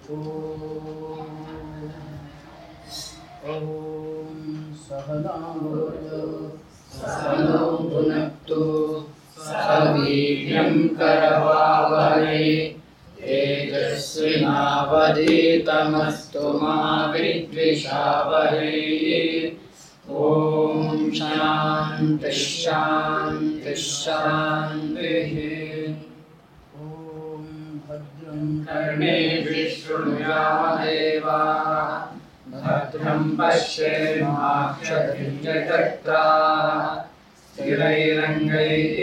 ॐ सहनावतु सनो भुनक्तु सवीर्यं करवावहै तेजस्विनावधीतमस्तु मा विद्विषावहै ॐ शान्तिः शान्तिः शान्तिः ॐ भद्रं कर्णे विष्णुयादेवाः भद्रं पश्येमाक्षभिर्यजत्राः स्थिरैरङ्गैः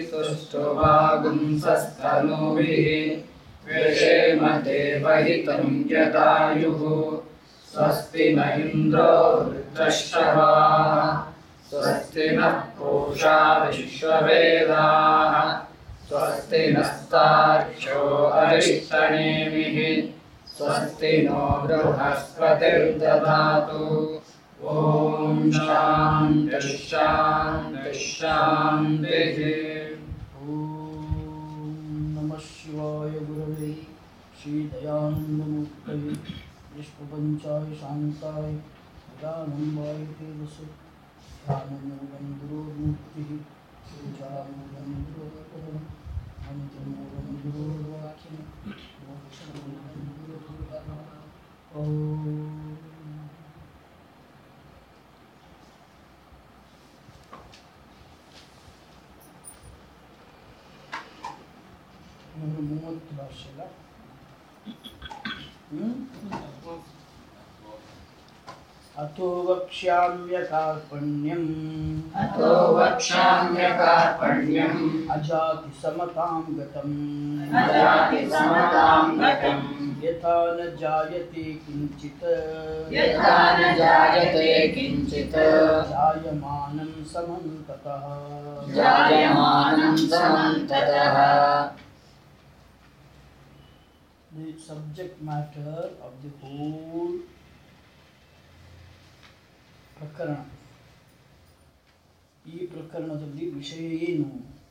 सुष्ठुवागुंसस्तनूभिः व्यशेम देवहितं यदायुः स्वस्ति न इन्द्रो वृद्धश्रवाः स्वस्ति नः पूषा विश्ववेदाः स्वस्ति नस्तार्क्ष्यो अरिष्टनेमिः स्वस्ति नो बृहस्पतिर्दधातु ॐ शान्तिः शान्तिः शान्तिः ॐ नमः शिवाय गुरवे श्रीदयानन्दमूर्तये विश्वपञ्चाय शान्ताय निरानन्दाय तेजसे ध्यानमूलं गुरोर्मूर्तिः पूजामूलं गुरोर्पदम् मन्त्रमूलं गुरोर्वाक्यं मोक्षमूलं गुरोर्भगवान् ॐ ನೂರ ಮೂವತ್ತು ಭಾಷೆ ಅಲ್ಲ ಹ್ಮ್? ಅಥೋ ವಕ್ಷ್ಯಾಮ್ಯ ಕಾರ್ಪಣ್ಯಂ अतो वक्ष्याम्यकार्पण्यम् ಅಜಾತಿ ಸಮತಾಂ ಗತಂ अजाति समतां गतम् ಯಥಾ ನ ಜಾಯತೆ ಕಿಂಚಿತ್ यथा न जायते किञ्चित् ಜಾಯಮಾನಂ ಸಮಂತತಃ जायमानं समन्ततः the subject matter of the whole ಪ್ರಕರಣ ಈ ಪ್ರಕರಣದಲ್ಲಿ ವಿಷಯ ಏನು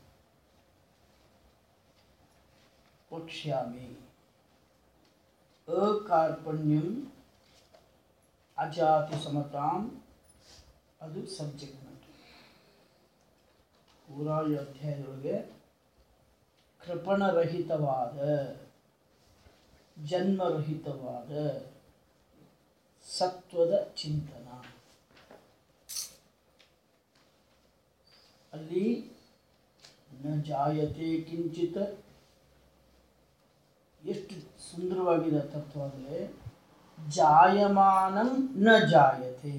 ವಕ್ಷ್ಯಾಮಿ ಅಕಾರ್ಪಣ್ಯಂ ಅಜಾತಿ ಸಮತಾಂ ಅದು ಸಬ್ಜೆಕ್ಟ್ ಮ್ಯಾಟರ್ ಪೂರಾ ಈ ಅಧ್ಯಾಯದೊಳಗೆ ಕೃಪಣರಹಿತವಾದ ಜನ್ಮರಹಿತವಾದ ಸತ್ವದ ಚಿಂತನ ಅಲ್ಲಿ ನ ಜಾಯತೆ ಕಿಂಚಿತ್ ಎಷ್ಟು ಸುಂದರವಾಗಿದೆ ತತ್ವ ಅಂದರೆ ಜಾಯಮಾನಂ ನ ಜಾಯತೆ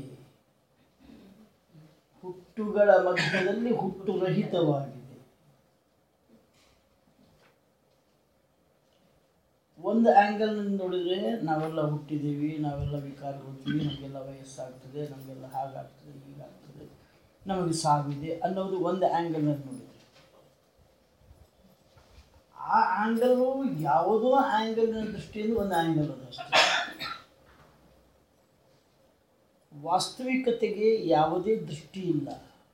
ಹುಟ್ಟುಗಳ ಮಧ್ಯದಲ್ಲಿ ಹುಟ್ಟು ರಹಿತವಾಗಿದೆ ಒಂದು ಆ್ಯಂಗಲ್ ನೋಡಿದರೆ ನಾವೆಲ್ಲ ಹುಟ್ಟಿದ್ದೀವಿ ನಾವೆಲ್ಲ ವಿಕಾರ ಹೋಗ್ತೀವಿ ನಮಗೆಲ್ಲ ವಯಸ್ಸಾಗ್ತದೆ ನಮಗೆಲ್ಲ ಹಾಗಾಗ್ತದೆ ಹೀಗಾಗ್ತದೆ ನಮಗೆ ಸಾವಿದೆ ಅನ್ನೋದು ಒಂದು ಆ್ಯಂಗಲ್ನಲ್ಲಿ ನೋಡಿದರೆ ಆ ಆ್ಯಂಗಲು ಯಾವುದೋ ಆ್ಯಂಗಲ್ನ ದೃಷ್ಟಿಯಿಂದ ಒಂದು ಆ್ಯಂಗಲ್ ಅದು ಅಷ್ಟೇ ವಾಸ್ತವಿಕತೆಗೆ ಯಾವುದೇ ದೃಷ್ಟಿ ಇಲ್ಲ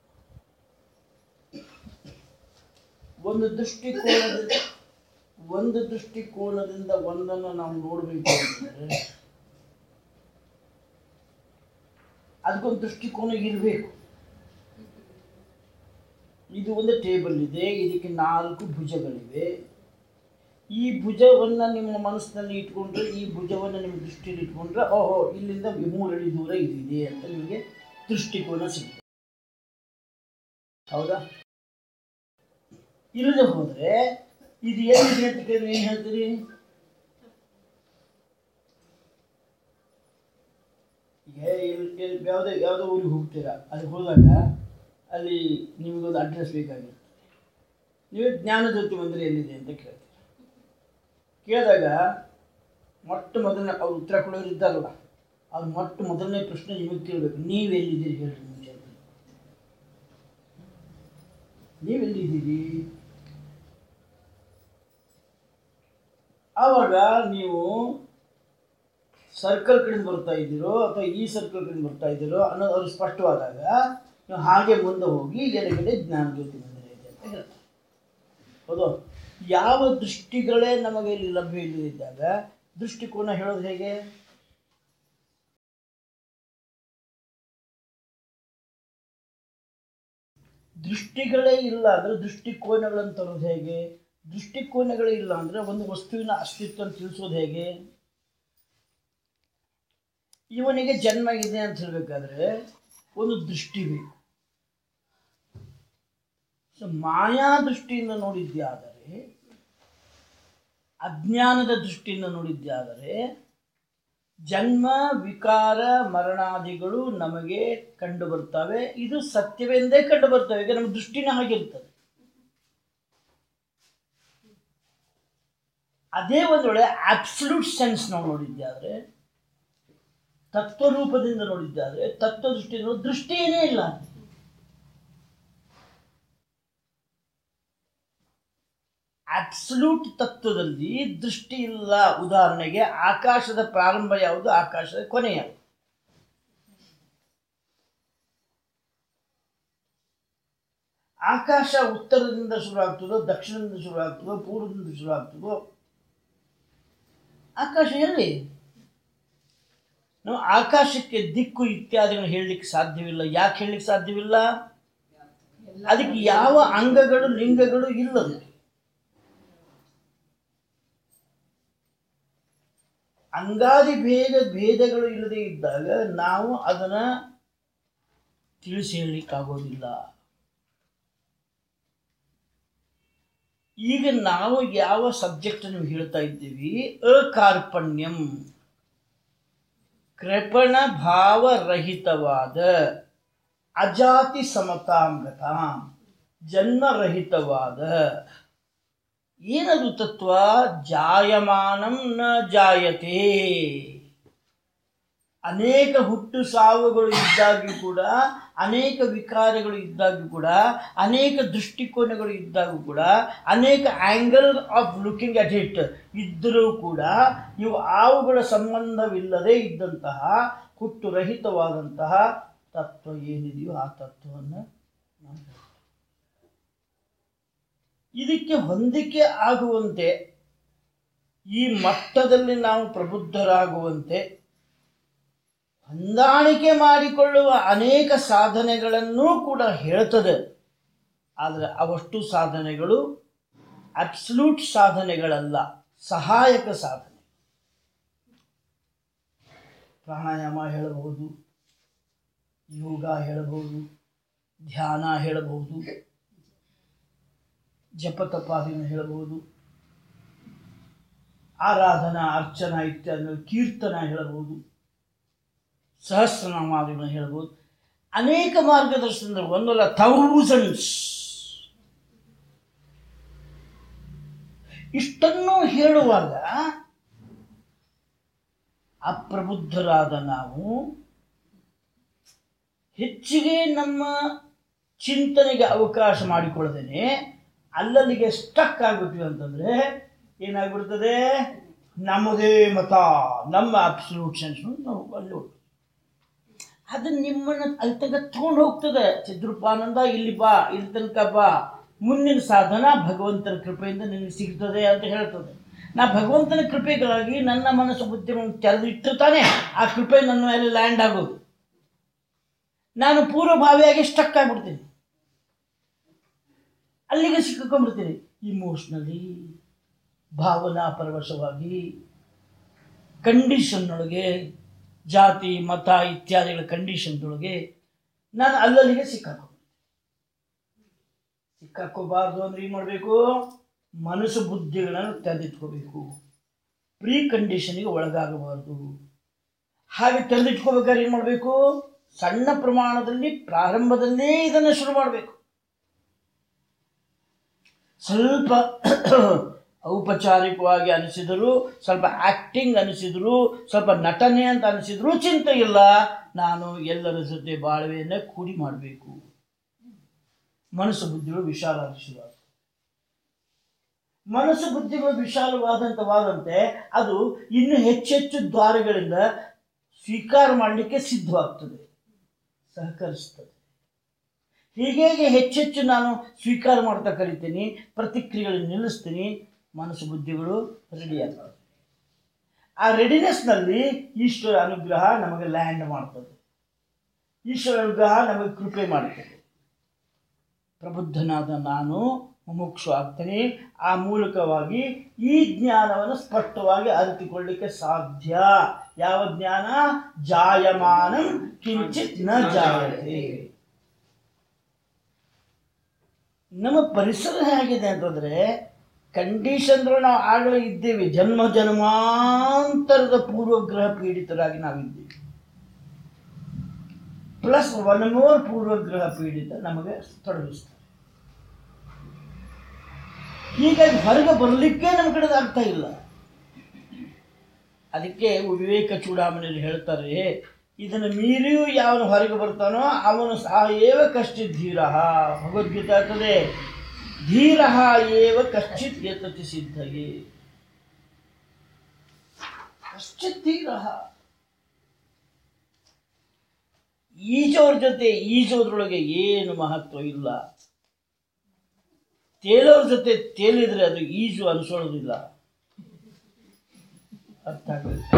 ಒಂದು ದೃಷ್ಟಿಕೋನದಿಂದ ಒಂದು ದೃಷ್ಟಿಕೋನದಿಂದ ಒಂದನ್ನು ನಾವು ನೋಡಬೇಕು ಅಂತಂದ್ರೆ ಅದಕ್ಕೊಂದು ದೃಷ್ಟಿಕೋನ ಇರಬೇಕು ಇದು ಒಂದು ಟೇಬಲ್ ಇದೆ ಇದಕ್ಕೆ ನಾಲ್ಕು ಭುಜಗಳಿವೆ ಈ ಭುಜವನ್ನು ನಿಮ್ಮ ಮನಸ್ಸಿನಲ್ಲಿ ಇಟ್ಕೊಂಡ್ರೆ ಈ ಭುಜವನ್ನು ನಿಮ್ಮ ದೃಷ್ಟಿಯಲ್ಲಿ ಇಟ್ಕೊಂಡ್ರೆ ಓಹೋ ಇಲ್ಲಿಂದ ಮೂರಡಿ ದೂರ ಇದಿದೆ ಅಂತ ನಿಮಗೆ ದೃಷ್ಟಿಕೋನ ಸಿಗ್ತದೆ ಹೌದಾ ಇಲ್ಲದೆ ಹೋದರೆ ಇದು ಎಲ್ಲಿದೆ ಅಂತ ಕೇಳಿದ್ರೆ ಏನು ಹೇಳ್ತೀರಿ ಈಗ ಎಲ್- ಎಲ್- ಯಾವುದೇ ಯಾವುದೋ ಊರಿಗೆ ಹೋಗ್ತೀರಾ ಅಲ್ಲಿ ಹೋದಾಗ ಅಲ್ಲಿ ನಿಮಗೊಂದು ಅಡ್ರೆಸ್ ಬೇಕಾಗಿರುತ್ತೆ ನೀವು ಜ್ಞಾನಜ್ಯೋತಿ ಮಂದಿರ ಎಲ್ಲಿದೆ ಅಂತ ಕೇಳ್ತೀರ ಕೇಳಿದಾಗ ಮೊಟ್ಟ ಮೊದಲನೇ ಅವ್ರು ಉತ್ತರ ಕೊಡೋರು ಇದ್ದಾರಲ್ಲ ಅವ್ರು ಮೊಟ್ಟ ಮೊದಲನೇ ಪ್ರಶ್ನೆ ನಿಮಗೆ ಕೇಳಬೇಕು ನೀವೆಲ್ಲಿದ್ದೀರಿ ಹೇಳ್ರಿ ಮುಂಚೆ ನೀವೆಲ್ಲಿದ್ದೀರಿ ಆವಾಗ ನೀವು ಸರ್ಕಲ್ ಕಡೆಯಿಂದ ಬರ್ತಾ ಇದ್ದೀರೋ ಅಥವಾ ಈ ಸರ್ಕಲ್ ಕಡೆಯಿಂದ ಬರ್ತಾ ಇದ್ದೀರೋ ಅನ್ನೋದು ಅವ್ರಿಗೆ ಸ್ಪಷ್ಟವಾದಾಗ ನೀವು ಹಾಗೆ ಮುಂದೆ ಹೋಗಿ ಎಡಗಡೆ ಜ್ಞಾನ ಜ್ಯೋತಿ ಮಂದಿರ ಇದೆ ಅಂತ ಹೇಳ್ತಾರೆ ಹೌದು ಯಾವ ದೃಷ್ಟಿಗಳೇ ನಮಗೆ ಇಲ್ಲಿ ಲಭ್ಯ ಇಲ್ಲದಿದ್ದಾಗ ದೃಷ್ಟಿಕೋನ ಹೇಳೋದು ಹೇಗೆ ದೃಷ್ಟಿಗಳೇ ಇಲ್ಲ ಅಂದರೆ ದೃಷ್ಟಿಕೋನಗಳನ್ನು ತರೋದು ಹೇಗೆ ದೃಷ್ಟಿಕೋನಗಳೇ ಇಲ್ಲ ಅಂದರೆ ಒಂದು ವಸ್ತುವಿನ ಅಸ್ತಿತ್ವ ತಿಳಿಸೋದು ಹೇಗೆ ಇವನಿಗೆ ಜನ್ಮ ಇದೆ ಅಂತ ಹೇಳಬೇಕಾದ್ರೆ ಒಂದು ದೃಷ್ಟಿ ಬೇಕು ಸೊ ಮಾಯಾ ದೃಷ್ಟಿಯಿಂದ ನೋಡಿದ್ಯಾದರೆ ಅಜ್ಞಾನದ ದೃಷ್ಟಿಯಿಂದ ನೋಡಿದ್ಯಾದರೆ ಜನ್ಮ ವಿಕಾರ ಮರಣಾದಿಗಳು ನಮಗೆ ಕಂಡು ಬರ್ತವೆ ಇದು ಸತ್ಯವೆಂದೇ ಕಂಡು ಬರ್ತವೆ ಈಗ ನಮ್ಮ ದೃಷ್ಟಿನ ಹಾಗಿರ್ತದೆ ಅದೇ ಒಂದು ವೇಳೆ ಆಬ್ಸಲ್ಯೂಟ್ ಸೆನ್ಸ್ ನಾವು ನೋಡಿದ್ದಾದ್ರೆ ತತ್ವರೂಪದಿಂದ ನೋಡಿದ್ದಾದ್ರೆ ತತ್ವ ದೃಷ್ಟಿಯಿಂದ ದೃಷ್ಟಿ ಏನೇ ಇಲ್ಲ ಅಬ್ಸಲ್ಯೂಟ್ ತತ್ವದಲ್ಲಿ ದೃಷ್ಟಿ ಇಲ್ಲ ಉದಾಹರಣೆಗೆ ಆಕಾಶದ ಪ್ರಾರಂಭ ಯಾವುದು ಆಕಾಶದ ಕೊನೆ ಯಾವುದು ಆಕಾಶ ಉತ್ತರದಿಂದ ಶುರು ಆಗ್ತದೋ ದಕ್ಷಿಣದಿಂದ ಶುರು ಆಗ್ತದೋ ಪೂರ್ವದಿಂದ ಶುರು ಆಗ್ತದೋ ಆಕಾಶ ಎಲ್ಲಿ ನಾವು ಆಕಾಶಕ್ಕೆ ದಿಕ್ಕು ಇತ್ಯಾದಿಗಳನ್ನು ಹೇಳಲಿಕ್ಕೆ ಸಾಧ್ಯವಿಲ್ಲ ಯಾಕೆ ಹೇಳಲಿಕ್ಕೆ ಸಾಧ್ಯವಿಲ್ಲ ಅದಕ್ಕೆ ಯಾವ ಅಂಗಗಳು ಲಿಂಗಗಳು ಇಲ್ಲದು ಅಂಗಾದಿ ಭೇದ ಭೇದಗಳು ಇಲ್ಲದೆ ಇದ್ದಾಗ ನಾವು ಅದನ್ನ ತಿಳಿಸಿ ಹೇಳಲಿಕ್ಕಾಗೋದಿಲ್ಲ ಈಗ ನಾವು ಯಾವ ಸಬ್ಜೆಕ್ಟ್ ನೀವು ಹೇಳ್ತಾ ಇದ್ದೀವಿ ಅಕಾರ್ಪಣ್ಯಂ ಕೃಪಣ ಭಾವರಹಿತವಾದ ಅಜಾತಿ ಸಮತಾಂಗತ ಜನ್ಮರಹಿತವಾದ ಏನದು ತತ್ವ ಜಾಯಮಾನಂ ನ ಜಾಯತೆ ಅನೇಕ ಹುಟ್ಟು ಸಾವುಗಳು ಇದ್ದಾಗ್ಯೂ ಕೂಡ ಅನೇಕ ವಿಕಾರಗಳು ಇದ್ದಾಗ್ಯೂ ಕೂಡ ಅನೇಕ ದೃಷ್ಟಿಕೋನಗಳು ಇದ್ದಾಗೂ ಕೂಡ ಅನೇಕ angle of looking at it ಇದ್ದರೂ ಕೂಡ ಇವು ಅವುಗಳ ಸಂಬಂಧವಿಲ್ಲದೆ ಇದ್ದಂತಹ ಹುಟ್ಟು ರಹಿತವಾದಂತಹ ತತ್ವ ಏನಿದೆಯೋ ಆ ತತ್ವವನ್ನು ನಾವು ಹೇಳ್ತೇವೆ. ಇದಕ್ಕೆ ಹೊಂದಿಕೆ ಆಗುವಂತೆ ಈ ಮಟ್ಟದಲ್ಲಿ ನಾವು ಪ್ರಬುದ್ಧರಾಗುವಂತೆ ಹೊಂದಾಣಿಕೆ ಮಾಡಿಕೊಳ್ಳುವ ಅನೇಕ ಸಾಧನೆಗಳನ್ನೂ ಕೂಡ ಹೇಳ್ತದೆ ಆದರೆ ಅವಷ್ಟು ಸಾಧನೆಗಳು ಅಬ್ಸಲ್ಯೂಟ್ ಸಾಧನೆಗಳಲ್ಲ ಸಹಾಯಕ ಸಾಧನೆ ಪ್ರಾಣಾಯಾಮ ಹೇಳಬಹುದು ಯೋಗ ಹೇಳಬಹುದು ಧ್ಯಾನ ಹೇಳಬಹುದು ಜಪತಪಾದಿನ ಹೇಳಬಹುದು ಆರಾಧನಾ ಅರ್ಚನಾ ಇತ್ಯಾದಿ ಕೀರ್ತನ ಹೇಳಬಹುದು ಸಹಸ್ರನಾಮಾದಿಗಳನ್ನ ಹೇಳ್ಬೋದು ಅನೇಕ ಮಾರ್ಗದರ್ಶನದ ಒಂದಲ್ಲ ಥೌಸಂಡ್ಸ್ ಇಷ್ಟನ್ನು ಹೇಳುವಾಗ ಅಪ್ರಬುದ್ಧರಾದ ನಾವು ಹೆಚ್ಚಿಗೆ ನಮ್ಮ ಚಿಂತನೆಗೆ ಅವಕಾಶ ಮಾಡಿಕೊಳ್ಳದೇನೆ ಅಲ್ಲಲ್ಲಿಗೆ ಸ್ಟಕ್ ಆಗ್ಬಿಟ್ವಿ ಅಂತಂದ್ರೆ ಏನಾಗ್ಬಿಡ್ತದೆ ನಮ್ಮದೇ ಮತ ನಮ್ಮ ಅಬ್ಸಲ್ಯೂಟ್ ಸೆನ್ಸ್ ನಾವು ಅಲ್ಲಿ ಹೋಗ್ತೀವಿ. ಅದು ನಿಮ್ಮನ್ನು ಅಲ್ಲಿ ತನಕ ತಗೊಂಡು ಹೋಗ್ತದೆ ಚಿದ್ರೂಪಾನಂದ ಇಲ್ಲಿ ಬಾ ಇಲ್ಲಿ ತನಕ ಬಾ ಮುಂದಿನ ಸಾಧನ ಭಗವಂತನ ಕೃಪೆಯಿಂದ ನಿನಗೆ ಸಿಗ್ತದೆ ಅಂತ ಹೇಳ್ತದೆ ನಾ ಭಗವಂತನ ಕೃಪೆಗಾಗಿ ನನ್ನ ಮನಸ್ಸು ಬುದ್ಧಿಗಳನ್ನು ತೆರೆದಿಟ್ಟು ತಾನೇ ಆ ಕೃಪೆ ನನ್ನ ಮೇಲೆ ಲ್ಯಾಂಡ್ ಆಗೋದು ನಾನು ಪೂರ್ವಭಾವಿಯಾಗಿ ಸ್ಟಕ್ ಆಗಿಬಿಡ್ತೀನಿ ಅಲ್ಲಿಗೆ ಸಿಕ್ಕೊಂಡ್ಬಿಡ್ತೀನಿ ಇಮೋಷ್ನಲಿ ಭಾವನಾ ಪರವಶವಾಗಿ ಕಂಡೀಷನ್ನೊಳಗೆ ಜಾತಿ ಮತ ಇತ್ಯಾದಿಗಳ ಕಂಡೀಷನ್ದೊಳಗೆ ನಾನು ಅಲ್ಲಲ್ಲಿಗೆ ಸಿಕ್ಕಾಕೊ ಸಿಕ್ಕಾಕೋಬಾರ್ದು ಅಂದ್ರೆ ಏನು ಮಾಡಬೇಕು ಮನಸ್ಸು ಬುದ್ಧಿಗಳನ್ನು ತೆರೆದಿಟ್ಕೋಬೇಕು ಪ್ರೀ ಕಂಡೀಷನಿಗೆ ಒಳಗಾಗಬಾರ್ದು ಹಾಗೆ ತೆರೆದಿಟ್ಕೋಬೇಕಾದ್ರೆ ಏನು ಮಾಡಬೇಕು ಸಣ್ಣ ಪ್ರಮಾಣದಲ್ಲಿ ಪ್ರಾರಂಭದಲ್ಲೇ ಇದನ್ನು ಶುರು ಮಾಡಬೇಕು ಸ್ವಲ್ಪ ಔಪಚಾರಿಕವಾಗಿ ಅನಿಸಿದರೂ ಸ್ವಲ್ಪ ಆಕ್ಟಿಂಗ್ ಅನಿಸಿದ್ರು ಸ್ವಲ್ಪ ನಟನೆ ಅಂತ ಅನಿಸಿದ್ರು ಚಿಂತೆ ಇಲ್ಲ ನಾನು ಎಲ್ಲರ ಜೊತೆ ಬಾಳ್ವೆಯನ್ನು ಕೂಡಿ ಮಾಡಬೇಕು ಮನಸ್ಸು ಬುದ್ಧಿಗಳು ವಿಶಾಲಾಗಿಸುವಾಗ ಮನಸ್ಸು ಬುದ್ಧಿಗಳು ವಿಶಾಲವಾದಂತವಾದಂತೆ ಅದು ಇನ್ನು ಹೆಚ್ಚೆಚ್ಚು ದ್ವಾರಗಳಿಂದ ಸ್ವೀಕಾರ ಮಾಡಲಿಕ್ಕೆ ಸಿದ್ಧವಾಗ್ತದೆ ಸಹಕರಿಸ್ತದೆ ಹೀಗಾಗಿ ಹೆಚ್ಚೆಚ್ಚು ನಾನು ಸ್ವೀಕಾರ ಮಾಡ್ತಾ ಕಲಿತೀನಿ ಪ್ರತಿಕ್ರಿಯೆಗಳನ್ನು ನಿಲ್ಲಿಸ್ತೀನಿ ಮನಸ್ಸು ಬುದ್ಧಿಗಳು ರೆಡಿ ಆಗ್ತವೆ ಆ ರೆಡಿನೆಸ್ನಲ್ಲಿ ಈಶ್ವರ ಅನುಗ್ರಹ ನಮಗೆ ಲ್ಯಾಂಡ್ ಮಾಡ್ತದೆ ಈಶ್ವರ ಅನುಗ್ರಹ ನಮಗೆ ಕೃಪೆ ಮಾಡ್ತದೆ ಪ್ರಬುದ್ಧನಾದ ನಾನು ಮುಮುಕ್ಷು ಆಗ್ತೇನೆ ಆ ಮೂಲಕವಾಗಿ ಈ ಜ್ಞಾನವನ್ನು ಸ್ಪಷ್ಟವಾಗಿ ಅರಿತುಕೊಳ್ಳಿಕ್ಕೆ ಸಾಧ್ಯ ಯಾವ ಜ್ಞಾನ ಜಾಯಮಾನ ಕಿಂಚಿತ್ ನ ಜಾಯತೆ ನಮ್ಮ ಪರಿಸರ ಹೇಗಿದೆ ಅಂತಂದ್ರೆ ಕಂಡೀಷನ್ಗಳು ನಾವು ಆಗಲೇ ಇದ್ದೇವೆ ಜನ್ಮ ಜನ್ಮಾಂತರದ ಪೂರ್ವಗ್ರಹ ಪೀಡಿತರಾಗಿ ನಾವಿದ್ದೇವೆ ಪ್ಲಸ್ ಒನ್ ಮೋರ್ ಪೂರ್ವಗ್ರಹ ಪೀಡಿತ ನಮಗೆ ತೊಡಗಿಸ್ತಾರೆ ಹೀಗಾಗಿ ಹೊರಗೆ ಬರಲಿಕ್ಕೆ ನಮ್ಮ ಕಡೆ ಆಗ್ತಾ ಇಲ್ಲ ಅದಕ್ಕೆ ವಿವೇಕ ಚೂಡಾಮಣಿಯಲ್ಲಿ ಹೇಳ್ತಾರೆ ಇದನ್ನು ಮೀರಿಯೂ ಯಾವನು ಹೊರಗೆ ಬರ್ತಾನೋ ಅವನು ಸಹ ಏವ ಕಶ್ಚಿತ್ ಧೀರ ಭಗವದ್ಗೀತೆ ಆಗ್ತದೆ ಧೀರ ಏವ ಕಶ್ಚಿತ್ ಯತತಿ ಸಿದ್ಧಗೆ ಕಶ್ಚಿತ್ ಧೀರ ಈಜೋರ ಜೊತೆ ಈಜೋದ್ರೊಳಗೆ ಏನು ಮಹತ್ವ ಇಲ್ಲ ತೇಲೋರ ಜೊತೆ ತೇಲಿದ್ರೆ ಅದು ಈಜು ಅನಿಸೋದಿಲ್ಲ ಅರ್ಥ ಆಗಬೇಕು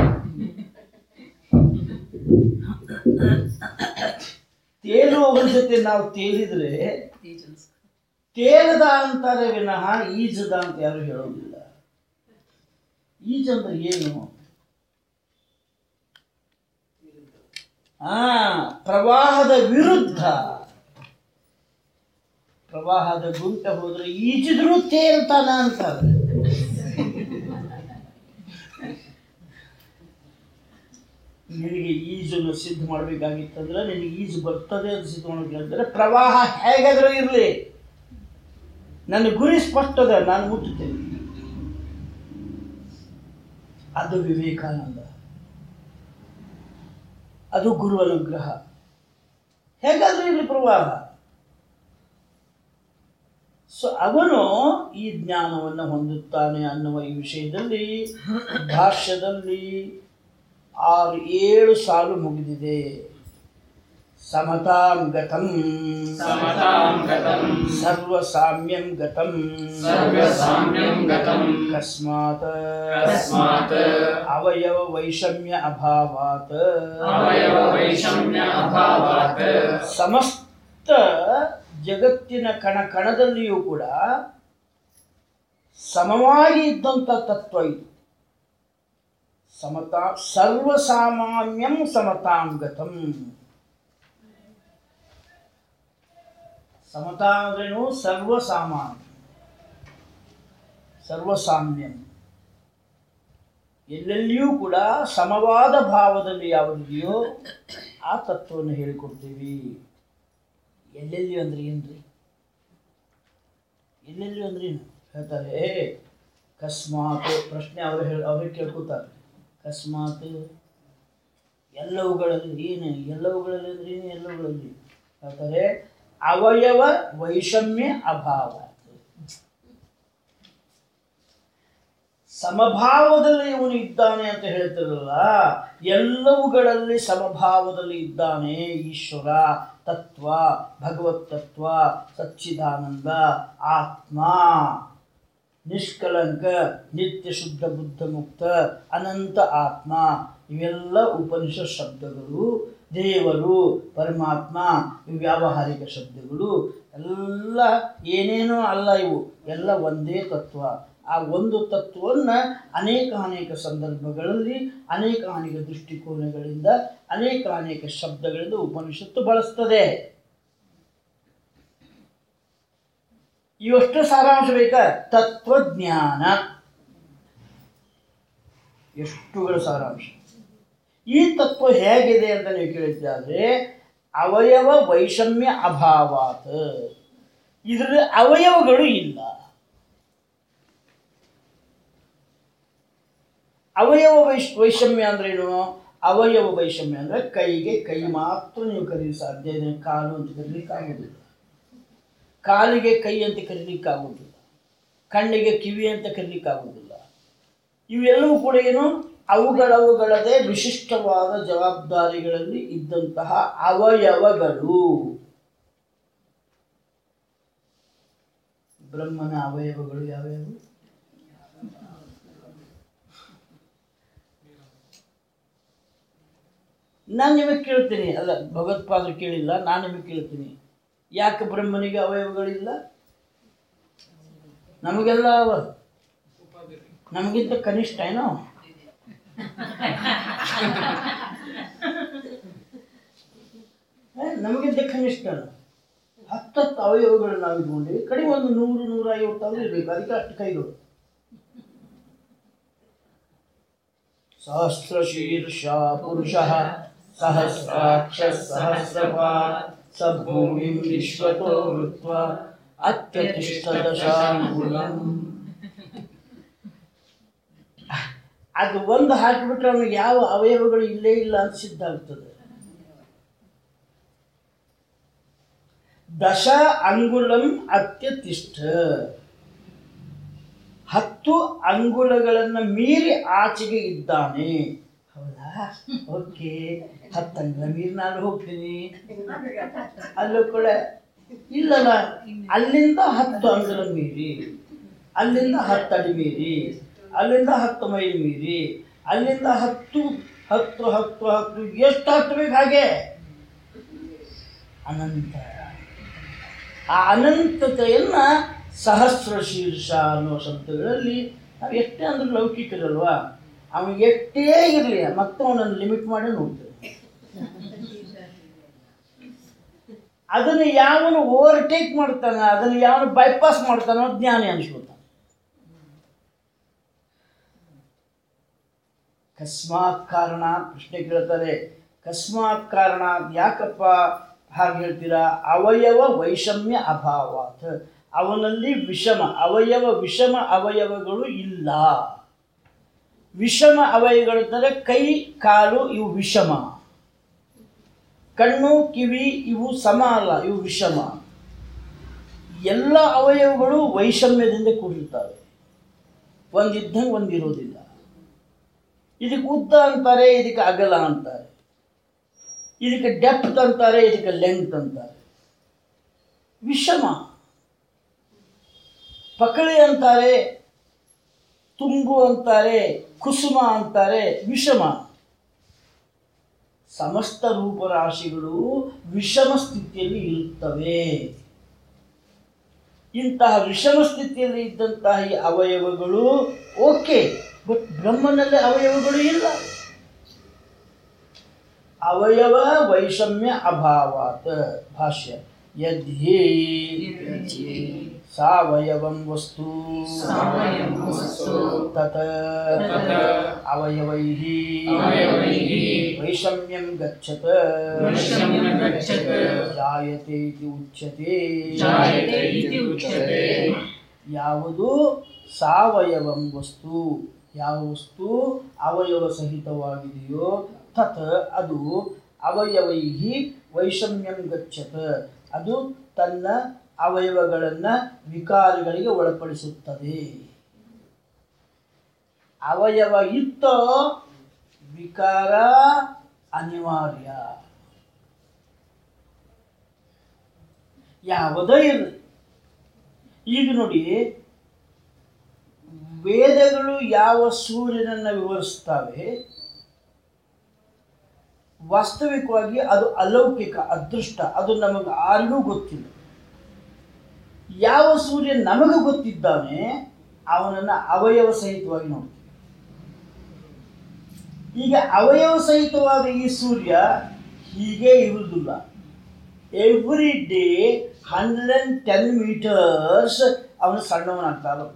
ತೇಲುವವರ ಜೊತೆ ನಾವು ತೇಲಿದ್ರೆ ತೇಲದ ಅಂತಾರೆ ವಿನಃ ಈಜದ ಅಂತ ಯಾರು ಹೇಳೋದಿಲ್ಲ ಈಜಂದ್ರೆ ಏನು ಆ ಪ್ರವಾಹದ ವಿರುದ್ಧ ಪ್ರವಾಹದ ಗುಂಟ ಹೋದ್ರೆ ಈಜಿದ್ರು ತೇಲ್ತಾನ ಅಂತಾರೆ ನಿನಗೆ ಈಜನ್ನು ಸಿದ್ಧ ಮಾಡಬೇಕಾಗಿತ್ತಂದ್ರೆ ನಿನಗೆ ಈಜು ಬರ್ತದೆ ಅಂತ ಸಿದ್ಧ ಮಾಡಬೇಕಂದ್ರೆ ಪ್ರವಾಹ ಹೇಗಾದರೂ ಇರಲಿ ನನ್ನ ಗುರಿ ಸ್ಪಷ್ಟದ ನಾನು ಮುಟ್ಟುತ್ತೇನೆ ಅದು ವಿವೇಕಾನಂದ ಅದು ಗುರು ಅನುಗ್ರಹ ಹೇಗಾದ್ರೂ ಇರಲಿ ಪ್ರವಾಹ ಸೊ ಅವನು ಈ ಜ್ಞಾನವನ್ನು ಹೊಂದುತ್ತಾನೆ ಅನ್ನುವ ಈ ವಿಷಯದಲ್ಲಿ ಭಾಷ್ಯದಲ್ಲಿ ಆರು ಏಳು ಸಾಲು ಮುಗಿದಿದೆ ಸಮತಾಂ ಗತಂ ಸಮತಾಂ ಗತಂ ಸರ್ವಸಾಮ್ಯಂ ಗತಂ ಸರ್ವಸಾಮ್ಯಂ ಗತಂ ಕಸ್ಮಾತ್ ತಸ್ಮಾತ್ ಅವಯವ ವೈಷಮ್ಯ ಅಭಾವಾತ್ ಅವಯವ ವೈಷಮ್ಯ ಅಭಾವಾತ್ ಸಮಸ್ತ ಜಗತ್ತಿನ ಕಣ ಕಣದಲ್ಲಿಯೂ ಕೂಡ ಸಮವಾಗಿ ಇದ್ದಂಥ ತತ್ವ ಇದು ಸಮತಾ ಸರ್ವಸಾಮಾನ್ಯಂ ಸಮತಾಂಗತಂ ಸಮತಾ ಅಂದ್ರೇನು ಸರ್ವಸಾಮಾನ್ಯ ಸರ್ವಸಾಮ್ಯಂ ಎಲ್ಲೆಲ್ಲಿಯೂ ಕೂಡ ಸಮವಾದ ಭಾವದಲ್ಲಿ ಯಾವುದಿದೆಯೋ ಆ ತತ್ವವನ್ನು ಹೇಳಿಕೊಡ್ತೀವಿ ಎಲ್ಲೆಲ್ಲಿ ಅಂದ್ರೆ ಏನ್ರಿ ಎಲ್ಲೆಲ್ಲಿ ಅಂದ್ರೆ ಏನು ಹೇಳ್ತಾರೆ ಕಸ್ಮಾತ್ ಪ್ರಶ್ನೆ ಅವರು ಹೇಳಿ ಅವ್ರಿಗೆ ಕೇಳ್ಕೊತಾರೆ ಕಸ್ಮಾತ್ ಎಲ್ಲವುಗಳಲ್ಲಿ ಏನು ಎಲ್ಲವುಗಳಲ್ಲಿ ಅಂದ್ರೆ ಏನು ಎಲ್ಲವುಗಳಲ್ಲಿ ಹೇಳ್ತಾರೆ ಅವಯವ ವೈಷಮ್ಯ ಅಭಾವ ಸಮಭಾವದಲ್ಲಿ ಇವನು ಇದ್ದಾನೆ ಅಂತ ಹೇಳ್ತಿರಲ್ಲ ಎಲ್ಲವುಗಳಲ್ಲಿ ಸಮಭಾವದಲ್ಲಿ ಇದ್ದಾನೆ ಈಶ್ವರ ತತ್ವ ಭಗವತ್ ತತ್ವ ಸಚ್ಚಿದಾನಂದ ಆತ್ಮ ನಿಷ್ಕಲಂಕ ನಿತ್ಯ ಶುದ್ಧ ಬುದ್ಧ ಮುಕ್ತ ಅನಂತ ಆತ್ಮ ಇವೆಲ್ಲ ಉಪನಿಷತ್ ಶಬ್ದಗಳು ದೇವರು ಪರಮಾತ್ಮ ಇವು ವ್ಯಾವಹಾರಿಕ ಶಬ್ದಗಳು ಎಲ್ಲ ಏನೇನೋ ಅಲ್ಲ ಇವು ಎಲ್ಲ ಒಂದೇ ತತ್ವ ಆ ಒಂದು ತತ್ವವನ್ನು ಅನೇಕ ಅನೇಕ ಸಂದರ್ಭಗಳಲ್ಲಿ ಅನೇಕ ಅನೇಕ ದೃಷ್ಟಿಕೋನಗಳಿಂದ ಅನೇಕ ಅನೇಕ ಶಬ್ದಗಳಿಂದ ಉಪನಿಷತ್ತು ಬಳಸ್ತದೆ ಇವಷ್ಟು ಸಾರಾಂಶ ಬೇಕಾ ತತ್ವಜ್ಞಾನ ಎಷ್ಟುಗಳ ಸಾರಾಂಶ ಈ ತತ್ವ ಹೇಗಿದೆ ಅಂತ ನೀವು ಕೇಳಿದ್ದಾದ್ರೆ ಅವಯವ ವೈಷಮ್ಯ ಅಭಾವಾತ್ ಇದರಲ್ಲಿ ಅವಯವಗಳು ಇಲ್ಲ ಅವಯವ ವೈಷ್ ವೈಷಮ್ಯ ಅಂದ್ರೇನು ಅವಯವ ವೈಷಮ್ಯ ಅಂದ್ರೆ ಕೈಗೆ ಕೈ ಮಾತ್ರ ನೀವು ಕರೀಲಿ ಸಾಧ್ಯ ಇದೆ ಕಾಲು ಅಂತ ಕರೀಲಿಕ್ಕೆ ಆಗೋದಿಲ್ಲ ಕಾಲಿಗೆ ಕೈ ಅಂತ ಕರೀಲಿಕ್ಕೆ ಆಗೋದಿಲ್ಲ ಕಣ್ಣಿಗೆ ಕಿವಿ ಅಂತ ಕರೀಲಿಕ್ಕೆ ಆಗೋದಿಲ್ಲ ಇವೆಲ್ಲವೂ ಕೂಡ ಏನು ಅವುಗಳವುಗಳದೇ ವಿಶಿಷ್ಟವಾದ ಜವಾಬ್ದಾರಿಗಳಲ್ಲಿ ಇದ್ದಂತಹ ಅವಯವಗಳು ಬ್ರಹ್ಮನ ಅವಯವಗಳು ಯಾವ್ಯಾವು ನಾನು ನಿಮಗೆ ಕೇಳ್ತೀನಿ ಅಲ್ಲ ಭಗವತ್ಪಾದರು ಕೇಳಿಲ್ಲ ನಾನು ನಿಮಗೆ ಕೇಳ್ತೀನಿ ಯಾಕೆ ಬ್ರಹ್ಮನಿಗೆ ಅವಯವಗಳಿಲ್ಲ ನಮಗೆಲ್ಲ ಅವ ನಮಗಿಂತ ಕನಿಷ್ಠ ಏನೋ ಏ, ನಮಗಿಂತ ಕನಿಷ್ಠ ಹತ್ತತ್ತು ಅವಯವಗಳು ನಾವು ಇಟ್ಕೊಂಡಿವಿ ಕಡಿಮೆ ಒಂದು ನೂರು ನೂರ ಐವತ್ತಾದ್ರೂ ಇರಬೇಕು ಅದಕ್ಕೆ ಅಷ್ಟು ಕೈಗಳು ಸಹಸ್ರಶೀರ್ಷ ಪುರುಷ ಸಹಸ್ರಾಕ್ಷ ಸಹಸ್ರಪಾತ್ ಸ ಭೂಮಿಂ ವಿಶ್ವತೋ ವೃತ್ವ ಅತ್ಯತಿಷ್ಠದಶಾಂಗುಲಂ ಅದು ಒಂದು ಹಾಕಿಬಿಟ್ರೆ ಅವನಿಗೆ ಯಾವ ಅವಯವಗಳು ಇಲ್ಲೇ ಇಲ್ಲ ಅಂತ ಸಿದ್ಧ ಆಗ್ತದೆ ದಶ ಅಂಗುಲಂ ಅತ್ಯತಿಷ್ಠ ಹತ್ತು ಅಂಗುಲಗಳನ್ನು ಮೀರಿ ಆಚೆಗೆ ಇದ್ದಾನೆ ಹೌದಾ ಓಕೆ ಹತ್ತು ಅಂಗುಲ ಮೀರಿ ನಾನು ಹೋಗ್ತೀನಿ ಅಲ್ಲೂ ಕೂಡ ಇಲ್ಲಲ್ಲ ಅಲ್ಲಿಂದ ಹತ್ತು ಅಂಗುಲ ಮೀರಿ ಅಲ್ಲಿಂದ ಹತ್ತು ಅಡಿ ಮೀರಿ ಅಲ್ಲಿಂದ ಹತ್ತು ಮೈಲ್ ಮೀರಿ ಅಲ್ಲಿಂದ ಹತ್ತು ಹತ್ತು ಹತ್ತು ಹತ್ತು ಎಷ್ಟು ಹತ್ತಬೇಕು ಹಾಗೆ ಅನಂತ ಆ ಅನಂತತೆಯನ್ನ ಸಹಸ್ರ ಶೀರ್ಷ ಅನ್ನೋ ಶಬ್ದಗಳಲ್ಲಿ ನಾವು ಎಷ್ಟೇ ಅಂದ್ರೆ ಲೌಕಿಕರಲ್ವಾ ಅವನಿಗೆ ಎಷ್ಟೇ ಇರಲಿ ಮತ್ತೆ ಅವನನ್ನು ಲಿಮಿಟ್ ಮಾಡಿ ನೋಡ್ತೇವೆ ಅದನ್ನು ಯಾವನು ಓವರ್ಟೇಕ್ ಮಾಡ್ತಾನೆ ಅದನ್ನು ಯಾವನು ಬೈಪಾಸ್ ಮಾಡ್ತಾನೋ ಜ್ಞಾನಿ ಅನಿಸ್ಕೊತಾನೆ ಕಸ್ಮಾತ್ ಕಾರಣ ಪ್ರಶ್ನೆ ಕೇಳ್ತಾರೆ ಕಸ್ಮಾತ್ ಕಾರಣ ಯಾಕಪ್ಪ ಹಾಗೆ ಹೇಳ್ತೀರಾ ಅವಯವ ವೈಷಮ್ಯ ಅಭಾವಾತ್ ಅವನಲ್ಲಿ ವಿಷಮ ಅವಯವ ವಿಷಮ ಅವಯವಗಳು ಇಲ್ಲ ವಿಷಮ ಅವಯವಗಳೆಂದರೆ ಕೈ ಕಾಲು ಇವು ವಿಷಮ ಕಣ್ಣು ಕಿವಿ ಇವು ಸಮ ಅಲ್ಲ ಇವು ವಿಷಮ ಎಲ್ಲ ಅವಯವಗಳು ವೈಷಮ್ಯದಿಂದ ಕೂಡಿರ್ತವೆ ಒಂದಿದ್ದಂಗೆ ಒಂದಿರೋದಿಲ್ಲ ಇದಕ್ಕೆ ಉದ್ದ ಅಂತಾರೆ ಇದಕ್ಕೆ ಅಗಲ ಅಂತಾರೆ ಇದಕ್ಕೆ ಡೆಪ್ತ್ ಅಂತಾರೆ ಇದಕ್ಕೆ ಲೆಂತ್ ಅಂತಾರೆ ವಿಷಮ ಪಕಳಿ ಅಂತಾರೆ ತುಂಬು ಅಂತಾರೆ ಕುಸುಮ ಅಂತಾರೆ ವಿಷಮ ಸಮಸ್ತ ರೂಪರಾಶಿಗಳು ವಿಷಮ ಸ್ಥಿತಿಯಲ್ಲಿ ಇರುತ್ತವೆ ಇಂತಹ ವಿಷಮ ಸ್ಥಿತಿಯಲ್ಲಿ ಇದ್ದಂತಹ ಈ ಅವಯವಗಳು ಓಕೆ ಬಟ್ ಬ್ರಹ್ಮನಲ್ಲಿ ಅವಯವಗಳು ಇಲ್ಲ ಅವಯವ ವೈಷಮ್ಯ ಅಭಾವಾತ್ ಭಾಷ್ಯ ಯದ್ಹಿ ಸಾವಯವಂ ವಸ್ತು ಸಾವಯವಂ ವಸ್ತು ತತ್ ತತ್ ಅವಯವೈಃ ಅವಯವೈಃ ವೈಷಮ್ಯಂ ಗಚ್ಚತ ವೈಷಮ್ಯಂ ಗಚ್ಚತ್ ಜಾಯತೆ ಇತಿ ಉಚ್ಯತೆ ಜಾಯತೆ ಇತಿ ಉಚ್ಯತೆ ಯಾವುದು ಸಾವಯವಂ ವಸ್ತು ಯಾವ ವಸ್ತು ಅವಯವ ಸಹಿತವಾಗಿದೆಯೋ ತತ್ ಅದು ಅವಯವೈಹಿ ವೈಷಮ್ಯಂ ಗಚ್ಚತ ಅದು ತನ್ನ ಅವಯವಗಳನ್ನು ವಿಕಾರಗಳಿಗೆ ಒಳಪಡಿಸುತ್ತದೆ ಅವಯವ ಇತ್ತೋ ವಿಕಾರ ಅನಿವಾರ್ಯ ಯಾವುದೇ ಇರಲಿ ಈಗ ನೋಡಿ ವೇದಗಳು ಯಾವ ಸೂರ್ಯನನ್ನು ವಿವರಿಸ್ತವೆ ವಾಸ್ತವಿಕವಾಗಿ ಅದು ಅಲೌಕಿಕ ಅದೃಷ್ಟ ಅದು ನಮಗೆ ಯಾರಿಗೂ ಗೊತ್ತಿಲ್ಲ ಯಾವ ಸೂರ್ಯ ನಮಗೆ ಗೊತ್ತಿದ್ದಾನೆ ಅವನನ್ನು ಅವಯವ ಸಹಿತವಾಗಿ ನೋಡ್ತೀವಿ ಈಗ ಅವಯವ ಸಹಿತವಾದ ಈ ಸೂರ್ಯ ಹೀಗೆ ಇರುವುದಿಲ್ಲ every day hundred and ten metres ಅವನು ಸಣ್ಣವನಾಗ್ತಾ ಬರ್ತಾನೆ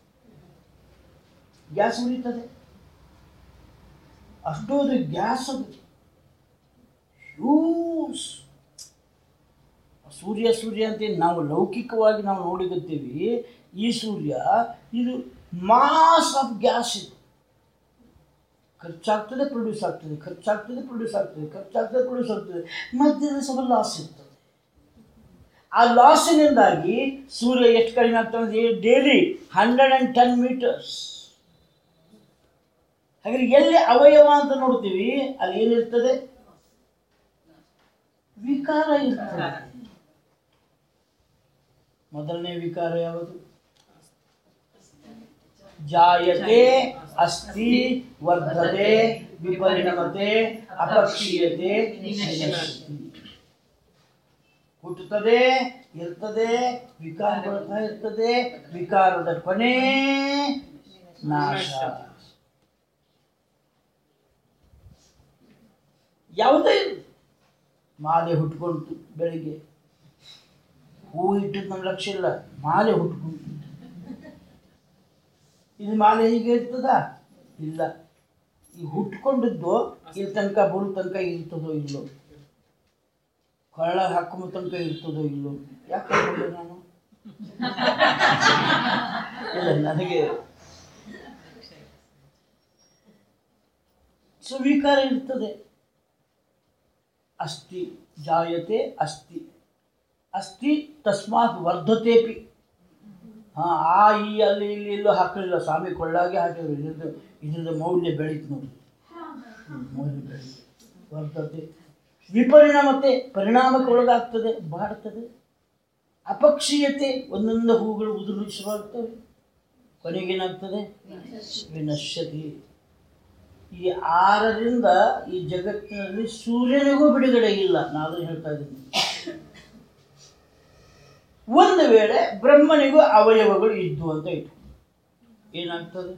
ಗ್ಯಾಸ್ ಉಳಿತದೆ ಅಷ್ಟೊಂದು ಗ್ಯಾಸ್ ಅದು ಹ್ಯೂಸ್ ಸೂರ್ಯ ಸೂರ್ಯ ಅಂತ ನಾವು ಲೌಕಿಕವಾಗಿ ನಾವು ನೋಡಿರುತ್ತೀವಿ ಈ ಸೂರ್ಯ ಇದು ಮಾಸ್ ಆಫ್ ಗ್ಯಾಸ್ ಇದು ಖರ್ಚಾಗ್ತದೆ ಪ್ರೊಡ್ಯೂಸ್ ಆಗ್ತದೆ ಖರ್ಚಾಗ್ತದೆ ಪ್ರೊಡ್ಯೂಸ್ ಆಗ್ತದೆ ಖರ್ಚಾಗ್ತದೆ ಪ್ರೊಡ್ಯೂಸ್ ಆಗ್ತದೆ ಮಧ್ಯದಲ್ಲಿ ಸ್ವಲ್ಪ ಲಾಸ್ ಇರ್ತದೆ ಆ ಲಾಸಿನಿಂದಾಗಿ ಸೂರ್ಯ ಎಷ್ಟು ಕಡಿಮೆ ಆಗ್ತದೆ daily hundred and ten metres ಹಾಗಾದ್ರೆ ಎಲ್ಲಿ ಅವಯವ ಅಂತ ನೋಡ್ತೀವಿ ಅಲ್ಲಿ ಏನಿರ್ತದೆ ವಿಕಾರ ಇರ್ತದೆ ಮೊದಲನೇ ವಿಕಾರ ಯಾವುದು ಜಾಯತೆ ಅಸ್ತಿ ವರ್ಧತೆ ವಿಪರಿಣಮತೆ ಅಪಕ್ಷೀಯತೆ ವಿನಶ್ಯತಿ. ಹುಟ್ಟುತ್ತದೆ ಇರ್ತದೆ ವಿಕಾರ ಬರ್ತಾ ಇರ್ತದೆ ವಿಕಾರದ ಕೊನೆ ನಾಶ ಯಾವುದೇ ಇರ್ಲಿ. ಮಾಲೆ ಹುಟ್ಕೊಂತು ಬೆಳಿಗ್ಗೆ ಹೂ ಇಟ್ಟದ್ದು ನಮ್ಮ ಲಕ್ಷ್ಯ ಇಲ್ಲ ಮಾಲೆ ಹುಟ್ಕೊಂತು ಇದು ಮಾಲೆ ಹೀಗೆ ಇರ್ತದ ಇಲ್ಲ ಈ ಹುಟ್ಕೊಂಡದ್ದು ಇಲ್ಲಿ ತನಕ ಬರೋ ತನಕ ಇರ್ತದೋ ಇಲ್ಲೋ ಕೊಳ್ಳ ಹಾಕೊಂಬ ತನಕ ಇರ್ತದೋ ಇಲ್ಲೋ ಯಾಕೆ ಹಾಕೊಂಡೆ ನಾನು ಇಲ್ಲ ನನಗೆ ಸ್ವೀಕಾರ ಇರ್ತದೆ ಅಸ್ತಿ ಜಾಯತೆ ಅಸ್ತಿ ಅಸ್ತಿ ತಸ್ಮಾತ್ ವರ್ಧತೆಪಿ ಹಾಂ ಆ ಈ ಅಲ್ಲಿ ಇಲ್ಲಿ ಎಲ್ಲೂ ಹಾಕಲಿಲ್ಲ ಸ್ವಾಮಿ ಕೊಳ್ಳಾಗೆ ಹಾಕಿದ್ರು ಇದ್ರದ್ದು ಇದ್ರದ್ದು ಮೌಲ್ಯ ಬೆಳೀತು ನೋಡಿ ಹ್ಮ್, ಮೌಲ್ಯ ಬೆಳೀತು ವರ್ಧತೆ ವಿಪರಿಣಾಮತೆ ಪರಿಣಾಮಕ್ಕೆ ಒಳಗಾಗ್ತದೆ ಬಾಡ್ತದೆ ಅಪಕ್ಷೀಯತೆ ಒಂದೊಂದು ಹೂಗಳು ಉದುರು ಶುರುವಾಗ್ತವೆ ಕೊನೆಗೇನಾಗ್ತದೆ ವಿನಶ್ಯತಿ ಈ ಆರರಿಂದ ಈ ಜಗತ್ತಿನಲ್ಲಿ ಸೂರ್ಯನಿಗೂ ಬಿಡುಗಡೆ ಇಲ್ಲ ನಾನು ಅದನ್ನ ಹೇಳ್ತಾ ಇದ್ದೀನಿ ಒಂದು ವೇಳೆ ಬ್ರಹ್ಮನಿಗೂ ಅವಯವಗಳು ಇದ್ದು ಅಂತ ಇಟ್ಟು ಏನಾಗ್ತದೆ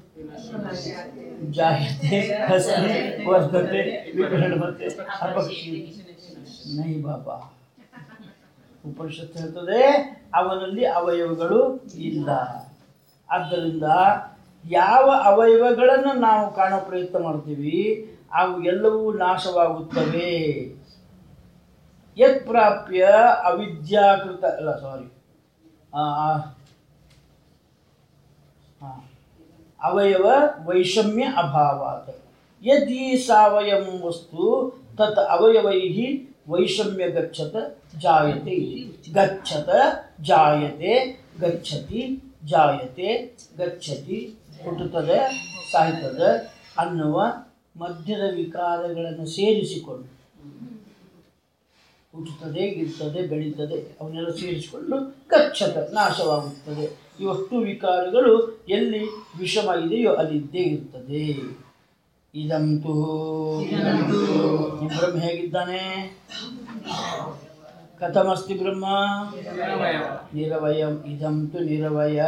ಜಾಯತೆ ಹಸ್ತಿ ವರ್ಧತೆ ವಿಪರಿಣಮತೆ ಅಪಕ್ಷಿ ನೈ ಬಾಬಾ ಉಪನಿಷತ್ತು ಹೇಳ್ತದೆ ಅವನಲ್ಲಿ ಅವಯವಗಳು ಇಲ್ಲ ಆದ್ದರಿಂದ ಯಾವ ಅವಯವಗಳನ್ನು ನಾವು ಕಾಣೋ ಪ್ರಯತ್ನ ಮಾಡ್ತೀವಿ ಅವು ಎಲ್ಲವೂ ನಾಶವಾಗುತ್ತವೆ ಯತ್ ಪ್ರಾಪ್ಯ ಅವಿದ್ಯಾಕೃತ ಅಲ್ಲ ಸಾರಿ ಅವಯವ ವೈಷಮ್ಯ ಅಭಾವಾತ್ ಯದಿ ಸಾವಯಂ ವಸ್ತು ತತ್ ಅವಯವೈ ವೈಷಮ್ಯ ಗಚ್ಚತ ಜಾಯತೆ ಇತಿ. ಗಚ್ಚತ ಜಾಯತೆ ಗಚ್ಚತಿ ಜಾಯತೆ ಗಚ್ಚತಿ ಹುಟ್ಟುತ್ತದೆ ಸಾಯ್ತದೆ ಅನ್ನುವ ಮಧ್ಯದ ವಿಕಾರಗಳನ್ನು ಸೇರಿಸಿಕೊಂಡು ಹುಟ್ಟುತ್ತದೆ ಗಿರ್ತದೆ ಬೆಳೀತದೆ ಅವನ್ನೆಲ್ಲ ಸೇರಿಸಿಕೊಂಡು ಗಚ್ಚತ ನಾಶವಾಗುತ್ತದೆ ಇವಷ್ಟು ವಿಕಾರಗಳು ಎಲ್ಲಿ ವಿಷಮ ಇದೆಯೋ ಅಲ್ಲಿದ್ದೇ ಇರ್ತದೆ ಇದಂತೂ ಇದಂತೂ ಈ ಬ್ರಹ್ಮ ಹೇಗಿದ್ದಾನೆ ಕಥಮಸ್ತಿ ಬ್ರಹ್ಮ ನಿರವಯಂ ಇದಂತು ನಿರವಯ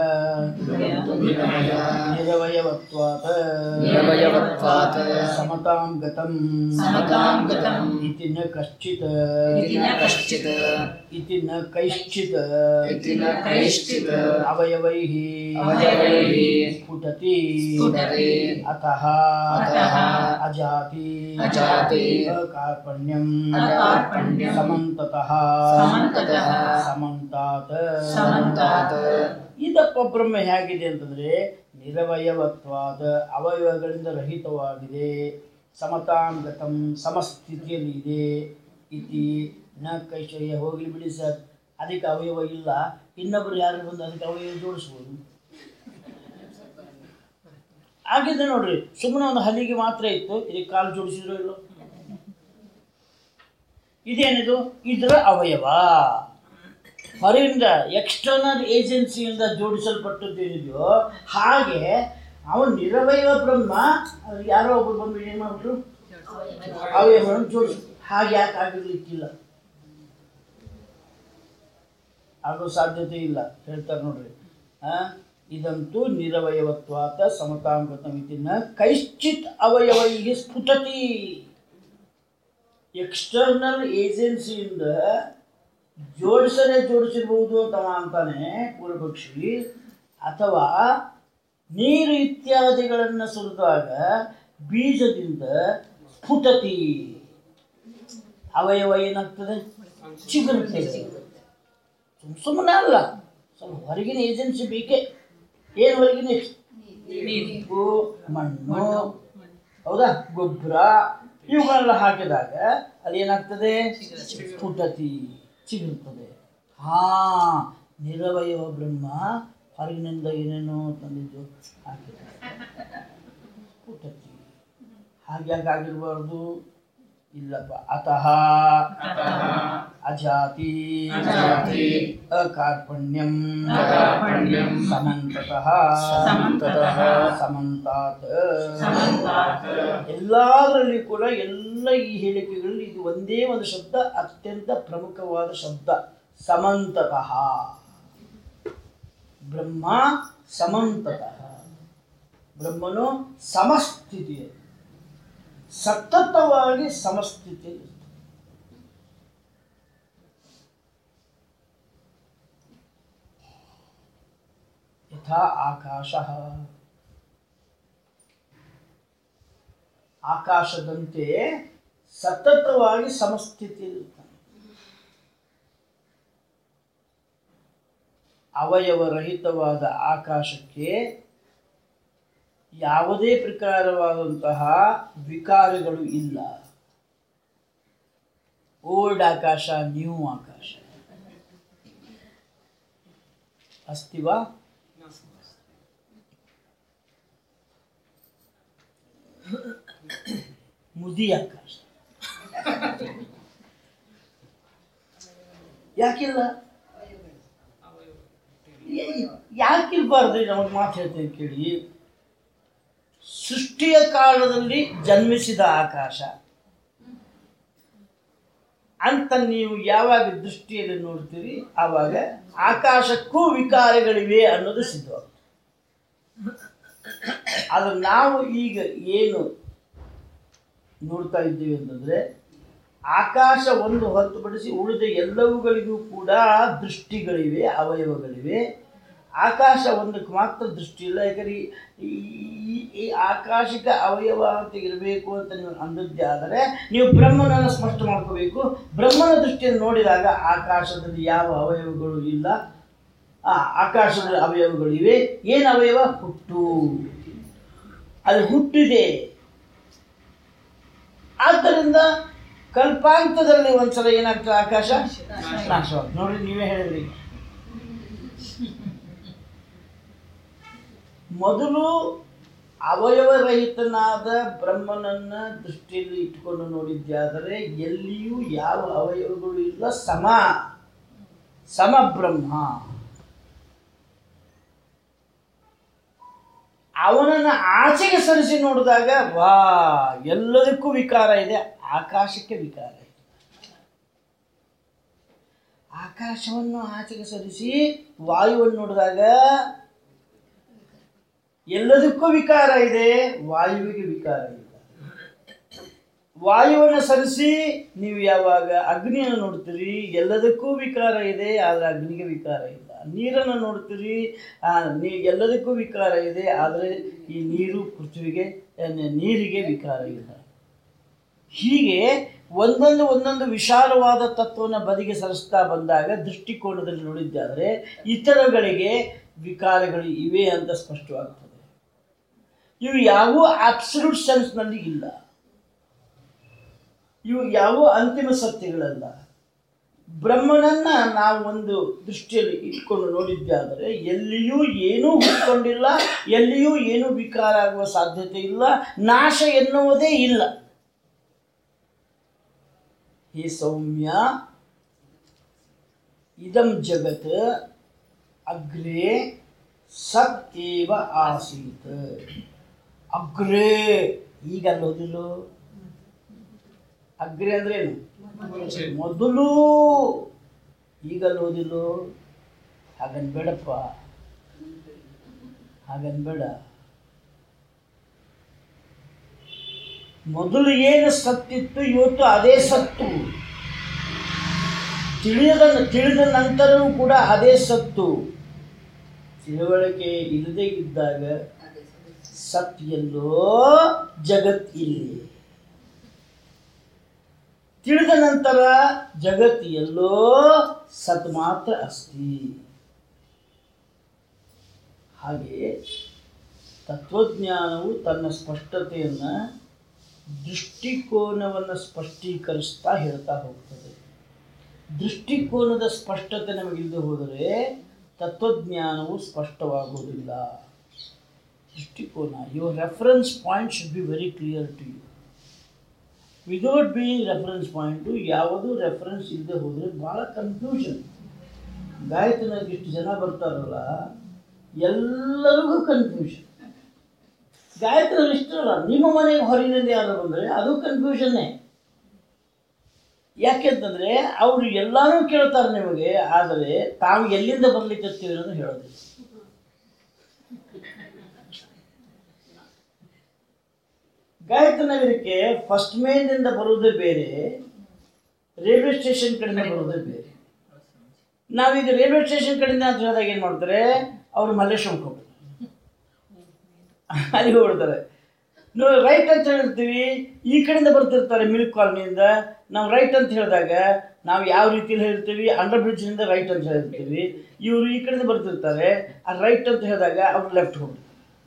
ನಿರವಯವತ್ವಾತ್ ನಿರವಯವತ್ವಾತ್ ಸಮತಾಂ ಗತಂ ಸಮತಾಂ ಗತಂ ಇತಿ ನ ಕಶ್ಚಿತ್ ಇತಿ ನ ಕಶ್ಚಿತ್ ಇತಿ ನ ಕೈಶ್ಚಿತ್ ಇತಿ ನ ಕೈಶ್ಚಿತ್ ಅವಯವೈಃ ಅವಯವೈಃ ಸ್ಫುಟತಿ ಸ್ಫುಟತಿ ಅತಃ ಅತಃ ಅಜಾತಿ ಅಜಾತಿ ಅಕಾರ್ಪಣ್ಯಂ ಅಕಾರ್ಪಣ್ಯಂ ಸಮಂತತಃ ಸಮಂತತಃ ಸಮಂತಾತ್ ಸಮಂತಾತ್ ಇದಪ್ಪ ಬ್ರಹ್ಮ ಹೇಗಿದೆ ಅಂತಂದ್ರೆ ನಿರವಯವತ್ವಾದ ಅವಯವಗಳಿಂದ ರಹಿತವಾಗಿದೆ ಸಮತಾಂಗತಂ ಸಮಸ್ಥಿತಿಯಲ್ಲಿ ಇದೆ ಇತಿ ನ ಕೈಶಯ್ಯ ಹೋಗ್ಲಿ ಬಿಡಿ ಸರ್ ಅದಕ್ಕೆ ಅವಯವ ಇಲ್ಲ ಇನ್ನೊಬ್ರು ಯಾರು ಬಂದು ಅದಕ್ಕೆ ಅವಯವ ಜೋಡಿಸ್ಬೋದು ಆಗಿದೆ ನೋಡ್ರಿ ಸುಮ್ಮನೆ ಒಂದು ಹಲ್ಲಿಗೆ ಮಾತ್ರ ಇತ್ತು ಇದಕ್ಕೆ ಕಾಲು ಜೋಡಿಸಿದ್ರು ಇಲ್ಲೋ ಇದೇನಿದು ಇದರ ಅವಯವ ಹೊರಗಿಂದ ಎಕ್ಸ್ಟರ್ನಲ್ ಏಜೆನ್ಸಿಯಿಂದ ಜೋಡಿಸಲ್ಪಟ್ಟದ್ದು ಏನಿದೆಯೋ ಹಾಗೆ ಅವನು ನಿರವಯವ ಬ್ರಹ್ಮ ಅದು ಯಾರೋ ಒಬ್ಬರು ಬಂದು ಏನು ಮಾಡ್ಬಿಟ್ರು ಅವಯವಗಳನ್ನು ಜೋಡಿಸ್ ಹಾಗೆ ಯಾಕೆ ಆಗಿರ್ಲಿಕ್ಕಿಲ್ಲ ಆಗೋ ಸಾಧ್ಯತೆ ಇಲ್ಲ ಹೇಳ್ತಾರೆ ನೋಡ್ರಿ ಆ, ಇದಂತೂ ನಿರವಯವತ್ವಾತ ಸಮತಾಂಗತ ಮಿತಿನ ಕೈಶ್ಚಿತ್ ಅವಯವೈಗೆ ಸ್ಫುಟತಿ ಎಕ್ಸ್ಟರ್ನಲ್ ಏಜೆನ್ಸಿಯಿಂದ ಜೋಡಿಸದೆ ಜೋಡಿಸಿರ್ಬೋದು ಅಂತ ಅವ ಅಂತಾನೆ ಪೂರ್ವಪಕ್ಷಿ ಅಥವಾ ನೀರು ಇತ್ಯಾದಿಗಳನ್ನು ಸುರಿದಾಗ ಬೀಜದಿಂದ ಸ್ಫುಟತಿ ಅವಯವ ಏನಾಗ್ತದೆ ಚಿಗುರುತ್ತದೆ ಸುಮ್ ಸುಮ್ಮನೆ ಅಲ್ಲ ಸ್ವಲ್ಪ ಹೊರಗಿನ ಏಜೆನ್ಸಿ ಬೇಕೇ ಏನು ಹೊರಗಿನ ನೀರು ಮಣ್ಣು ಹೌದಾ ಗೊಬ್ಬರ ಇವುಗಳೆಲ್ಲ ಹಾಕಿದಾಗ ಅದೇನಾಗ್ತದೆ ಸ್ಫುಟತಿ ಚಿಗುರುತ್ತದೆ ಹಾ ನಿರವಯವ ಬ್ರಹ್ಮ ಹೊರಗಿನಿಂದ ಏನೇನೋ ತಂದಿದ್ದು ಹಾಕಿದ್ದಾರೆ ಸ್ಫುಟತಿ ಹಾಗೆ ಯಾಕೆ ಆಗಿರಬಾರ್ದು ಇಲ್ಲಪ್ಪ ಅತಃ ಅತಃ ಅಜಾತಿ ಅಜಾತಿ ಅಕಾರ್ಪಣ್ಯಂ ಅಕಾರ್ಪಣ್ಯಂ ಸಮಂತತಃ ಸಮಂತತಃ ಸಮಂತಾತ್ ಸಮಂತಾತ್ ಎಲ್ಲದರಲ್ಲಿ ಕೂಡ ಎಲ್ಲ ಈ ಹೇಳಿಕೆಗಳಲ್ಲಿ ಇದು ಒಂದೇ ಒಂದು ಶಬ್ದ ಅತ್ಯಂತ ಪ್ರಮುಖವಾದ ಶಬ್ದ ಸಮಂತತಃ ಬ್ರಹ್ಮ ಸಮಂತತಃ ಬ್ರಹ್ಮನು ಸಮಸ್ಥಿತಿಯಲ್ಲಿ ಸತತವಾಗಿ ಸಮಸ್ಥಿತಿಯಲ್ಲಿ ಯಥಾ ಆಕಾಶ ಆಕಾಶದಂತೆ ಸತತವಾಗಿ ಸಮಸ್ಥಿತಿಯಲ್ಲಿರ್ತಾನೆ ಅವಯವರಹಿತವಾದ ಆಕಾಶಕ್ಕೆ ಯಾವುದೇ ಪ್ರಕಾರವಾದಂತಹ ವಿಕಾರಗಳು ಇಲ್ಲ ಓಲ್ಡ್ ಆಕಾಶ ನ್ಯೂ ಆಕಾಶ ಅಸ್ತಿವಾ ಮುದಿ ಆಕಾಶ ಯಾಕಿಲ್ಲ ಯಾ- ಯಾಕಿರ್ಬಾರ್ದು ನಾವು ಒಂದು ಮಾತು ಹೇಳ್ತೇನೆ ಕೇಳಿ ಸೃಷ್ಟಿಯ ಕಾಲದಲ್ಲಿ ಜನ್ಮಿಸಿದ ಆಕಾಶ ಅಂತ ನೀವು ಯಾವಾಗ ದೃಷ್ಟಿಯಲ್ಲಿ ನೋಡ್ತೀರಿ ಆವಾಗ ಆಕಾಶಕ್ಕೂ ವಿಕಾರಗಳಿವೆ ಅನ್ನೋದು ಸಿದ್ಧವಾಗ್ತದೆ ಅದು ನಾವು ಈಗ ಏನು ನೋಡ್ತಾ ಇದ್ದೀವಿ ಅಂತಂದ್ರೆ ಆಕಾಶ ಒಂದು ಹೊರತುಪಡಿಸಿ ಉಳಿದ ಎಲ್ಲವುಗಳಿಗೂ ಕೂಡ ದೃಷ್ಟಿಗಳಿವೆ ಅವಯವಗಳಿವೆ ಆಕಾಶ ಒಂದಕ್ಕೆ ಮಾತ್ರ ದೃಷ್ಟಿ ಇಲ್ಲ ಯಾಕಂದ್ರೆ ಈ- ಈ- ಈ ಆಕಾಶಿಕ ಅವಯವ ಅಂತ ಇರಬೇಕು ಅಂತ ನೀವು ಅಂದದ್ದೇ ಆದರೆ ನೀವು ಬ್ರಹ್ಮನನ್ನು ಸ್ಪಷ್ಟ ಮಾಡ್ಕೋಬೇಕು ಬ್ರಹ್ಮನ ದೃಷ್ಟಿಯನ್ನು ನೋಡಿದಾಗ ಆಕಾಶದಲ್ಲಿ ಯಾವ ಅವಯವಗಳು ಇಲ್ಲ ಆ ಆಕಾಶದ ಅವಯವಗಳು ಇವೆ ಏನು ಅವಯವ ಹುಟ್ಟು ಅದು ಹುಟ್ಟಿದೆ ಆದ್ದರಿಂದ ಕಲ್ಪಾಂತದಲ್ಲಿ ಒಂದ್ಸಲ ಏನಾಗ್ತದೆ ಆಕಾಶ ನಾಶವಾಗ್ತದೆ ನೋಡಿ ನೀವೇ ಹೇಳಿದ್ರಿ ಮೊದಲು ಅವಯವರಹಿತನಾದ ಬ್ರಹ್ಮನನ್ನ ದೃಷ್ಟಿಯಲ್ಲಿ ಇಟ್ಕೊಂಡು ನೋಡಿದ್ದಾದರೆ ಎಲ್ಲಿಯೂ ಯಾವ ಅವಯವಗಳು ಇಲ್ಲ ಸಮ ಸಮ ಬ್ರಹ್ಮ ಅವನನ್ನು ಆಚೆಗೆ ಸರಿಸಿ ನೋಡಿದಾಗ ವಾ ಎಲ್ಲದಕ್ಕೂ ವಿಕಾರ ಇದೆ ಆಕಾಶಕ್ಕೆ ವಿಕಾರ ಇದೆ ಆಕಾಶವನ್ನು ಆಚೆಗೆ ಸರಿಸಿ ವಾಯುವನ್ನು ನೋಡಿದಾಗ ಎಲ್ಲದಕ್ಕೂ ವಿಕಾರ ಇದೆ ವಾಯುವಿಗೆ ವಿಕಾರ ಇಲ್ಲ ವಾಯುವನ್ನು ಸರಿಸಿ ನೀವು ಯಾವಾಗ ಅಗ್ನಿಯನ್ನು ನೋಡ್ತೀರಿ ಎಲ್ಲದಕ್ಕೂ ವಿಕಾರ ಇದೆ ಆದರೆ ಅಗ್ನಿಗೆ ವಿಕಾರ ಇಲ್ಲ ನೀರನ್ನು ನೋಡ್ತೀರಿ ಆ, ನೀ ಎಲ್ಲದಕ್ಕೂ ವಿಕಾರ ಇದೆ ಆದರೆ ಈ ನೀರು ಪೃಥ್ವಿಗೆ ಆ, ನೀರಿಗೆ ವಿಕಾರ ಇಲ್ಲ ಹೀಗೆ ಒಂದೊಂದು ಒಂದೊಂದು ವಿಶಾಲವಾದ ತತ್ವವನ್ನು ಬದಿಗೆ ಸರಿಸ್ತಾ ಬಂದಾಗ ದೃಷ್ಟಿಕೋನದಲ್ಲಿ ನೋಡಿದ್ದಾದರೆ ಇತರಗಳಿಗೆ ವಿಕಾರಗಳು ಇವೆ ಅಂತ ಸ್ಪಷ್ಟವಾಗ್ತದೆ ಇವು ಯಾವ ಅಬ್ಸಲ್ಯೂಟ್ ಸೆನ್ಸ್ನಲ್ಲಿ ಇಲ್ಲ ಇವು ಯಾವ ಅಂತಿಮ ಸತ್ಯಗಳಲ್ಲ ಬ್ರಹ್ಮನನ್ನ ನಾವು ಒಂದು ದೃಷ್ಟಿಯಲ್ಲಿ ಇಟ್ಕೊಂಡು ನೋಡಿದ್ದಾದರೆ ಎಲ್ಲಿಯೂ ಏನೂ ಹುಟ್ಕೊಂಡಿಲ್ಲ ಎಲ್ಲಿಯೂ ಏನೂ ವಿಕಾರ ಆಗುವ ಸಾಧ್ಯತೆ ಇಲ್ಲ ನಾಶ ಎನ್ನುವುದೇ ಇಲ್ಲ ಹೇ ಸೌಮ್ಯ ಇದಂ ಜಗತ್ ಅಗ್ರೇ ಸತ್ ಏವ ಆಸೀತ್ ಅಗ್ರೇ ಈಗ ಅಲ್ಲೋದಿಲ್ಲೋ ಅಗ್ರೆ ಅಂದ್ರೆ ಏನು ಮೊದಲು ಈಗ ಓದಿಲ್ಲೋ ಹಾಗನ್ಬೇಡಪ್ಪ ಹಾಗನ್ಬೇಡ ಮೊದಲು ಏನು ಸತ್ತಿತ್ತು ಇವತ್ತು ಅದೇ ಸತ್ತು ತಿಳಿಯದ ತಿಳಿದ ನಂತರವೂ ಕೂಡ ಅದೇ ಸತ್ತು ತಿಳುವಳಿಕೆ ಇಲ್ಲದೆ ಇದ್ದಾಗ ಸತ್ ಎಲ್ಲೋ ಜಗತ್ ಇಲ್ಲಿ ತಿಳಿದ ನಂತರ ಜಗತ್ ಎಲ್ಲೋ ಸತ್ ಮಾತ್ರ ಅಸ್ತಿ ಹಾಗೆ ತತ್ವಜ್ಞಾನವು ತನ್ನ ಸ್ಪಷ್ಟತೆಯನ್ನು ದೃಷ್ಟಿಕೋನವನ್ನು ಸ್ಪಷ್ಟೀಕರಿಸ್ತಾ ಹೇಳ್ತಾ ಹೋಗ್ತದೆ ದೃಷ್ಟಿಕೋನದ ಸ್ಪಷ್ಟತೆ ನಮಗಿಲ್ಲದೆ ಹೋದರೆ ತತ್ವಜ್ಞಾನವು ಸ್ಪಷ್ಟವಾಗುವುದಿಲ್ಲ ದೃಷ್ಟಿಕೋನ your reference point should be very clear to you without being reference point ಯಾವುದು ರೆಫರೆನ್ಸ್ ಇಲ್ಲದೆ ಹೋದರೆ ಭಾಳ ಕನ್ಫ್ಯೂಷನ್ ಗಾಯತ್ರಿನಾಗ ಇಷ್ಟು ಜನ ಬರ್ತಾರಲ್ಲ ಎಲ್ಲರಿಗೂ ಕನ್ಫ್ಯೂಷನ್ ಗಾಯತ್ರಿಯಲ್ಲಿ ಇಷ್ಟಲ್ಲ ನಿಮ್ಮ ಮನೆಗೆ ಹೊರಗಿನಿಂದ ಯಾರು ಬಂದರೆ ಅದು ಕನ್ಫ್ಯೂಷನ್ನೇ ಯಾಕೆಂತಂದರೆ ಅವರು ಎಲ್ಲರೂ ಕೇಳ್ತಾರೆ ನಿಮಗೆ ಆದರೆ ತಾವು ಎಲ್ಲಿಂದ ಬರ್ಲಿಕ್ಕೆ ಅನ್ನೋದು ಹೇಳೋದಿಲ್ಲ ಗಾಯತ್ರಿ ನಗರಕ್ಕೆ ಫಸ್ಟ್ ಮೇನಿಂದ ಬರುವುದೇ ಬೇರೆ ರೈಲ್ವೆ ಸ್ಟೇಷನ್ ಕಡೆಯಿಂದ ಬರುವುದೇ ಬೇರೆ ನಾವೀಗ ರೈಲ್ವೆ ಸ್ಟೇಷನ್ ಕಡೆಯಿಂದ ಅಂತ ಹೇಳಿದಾಗ ಏನು ಮಾಡ್ತಾರೆ ಅವರು ಮಲ್ಲೇಶ್ವರಕ್ಕೆ ಹೋಗ್ತಾರೆ ಅಲ್ಲಿಗೆ ಹೋಗ್ಬಿಡ್ತಾರೆ ನಾವು ರೈಟ್ ಅಂತ ಹೇಳಿರ್ತೀವಿ ಈ ಕಡೆಯಿಂದ ಬರ್ತಿರ್ತಾರೆ ಮಿಲ್ಕ್ ಕಾಲನಿಯಿಂದ ನಾವು ರೈಟ್ ಅಂತ ಹೇಳಿದಾಗ ನಾವು ಯಾವ ರೀತಿಯಲ್ಲಿ ಹೇಳ್ತೀವಿ ಅಂಡರ್ ಬ್ರಿಡ್ಜ್ನಿಂದ ರೈಟ್ ಅಂತ ಹೇಳಿರ್ತೀವಿ ಇವರು ಈ ಕಡೆಯಿಂದ ಬರ್ತಿರ್ತಾರೆ ಆ ರೈಟ್ ಅಂತ ಹೇಳಿದಾಗ ಅವ್ರು ಲೆಫ್ಟ್ ಹೋಗ್ತಾರೆ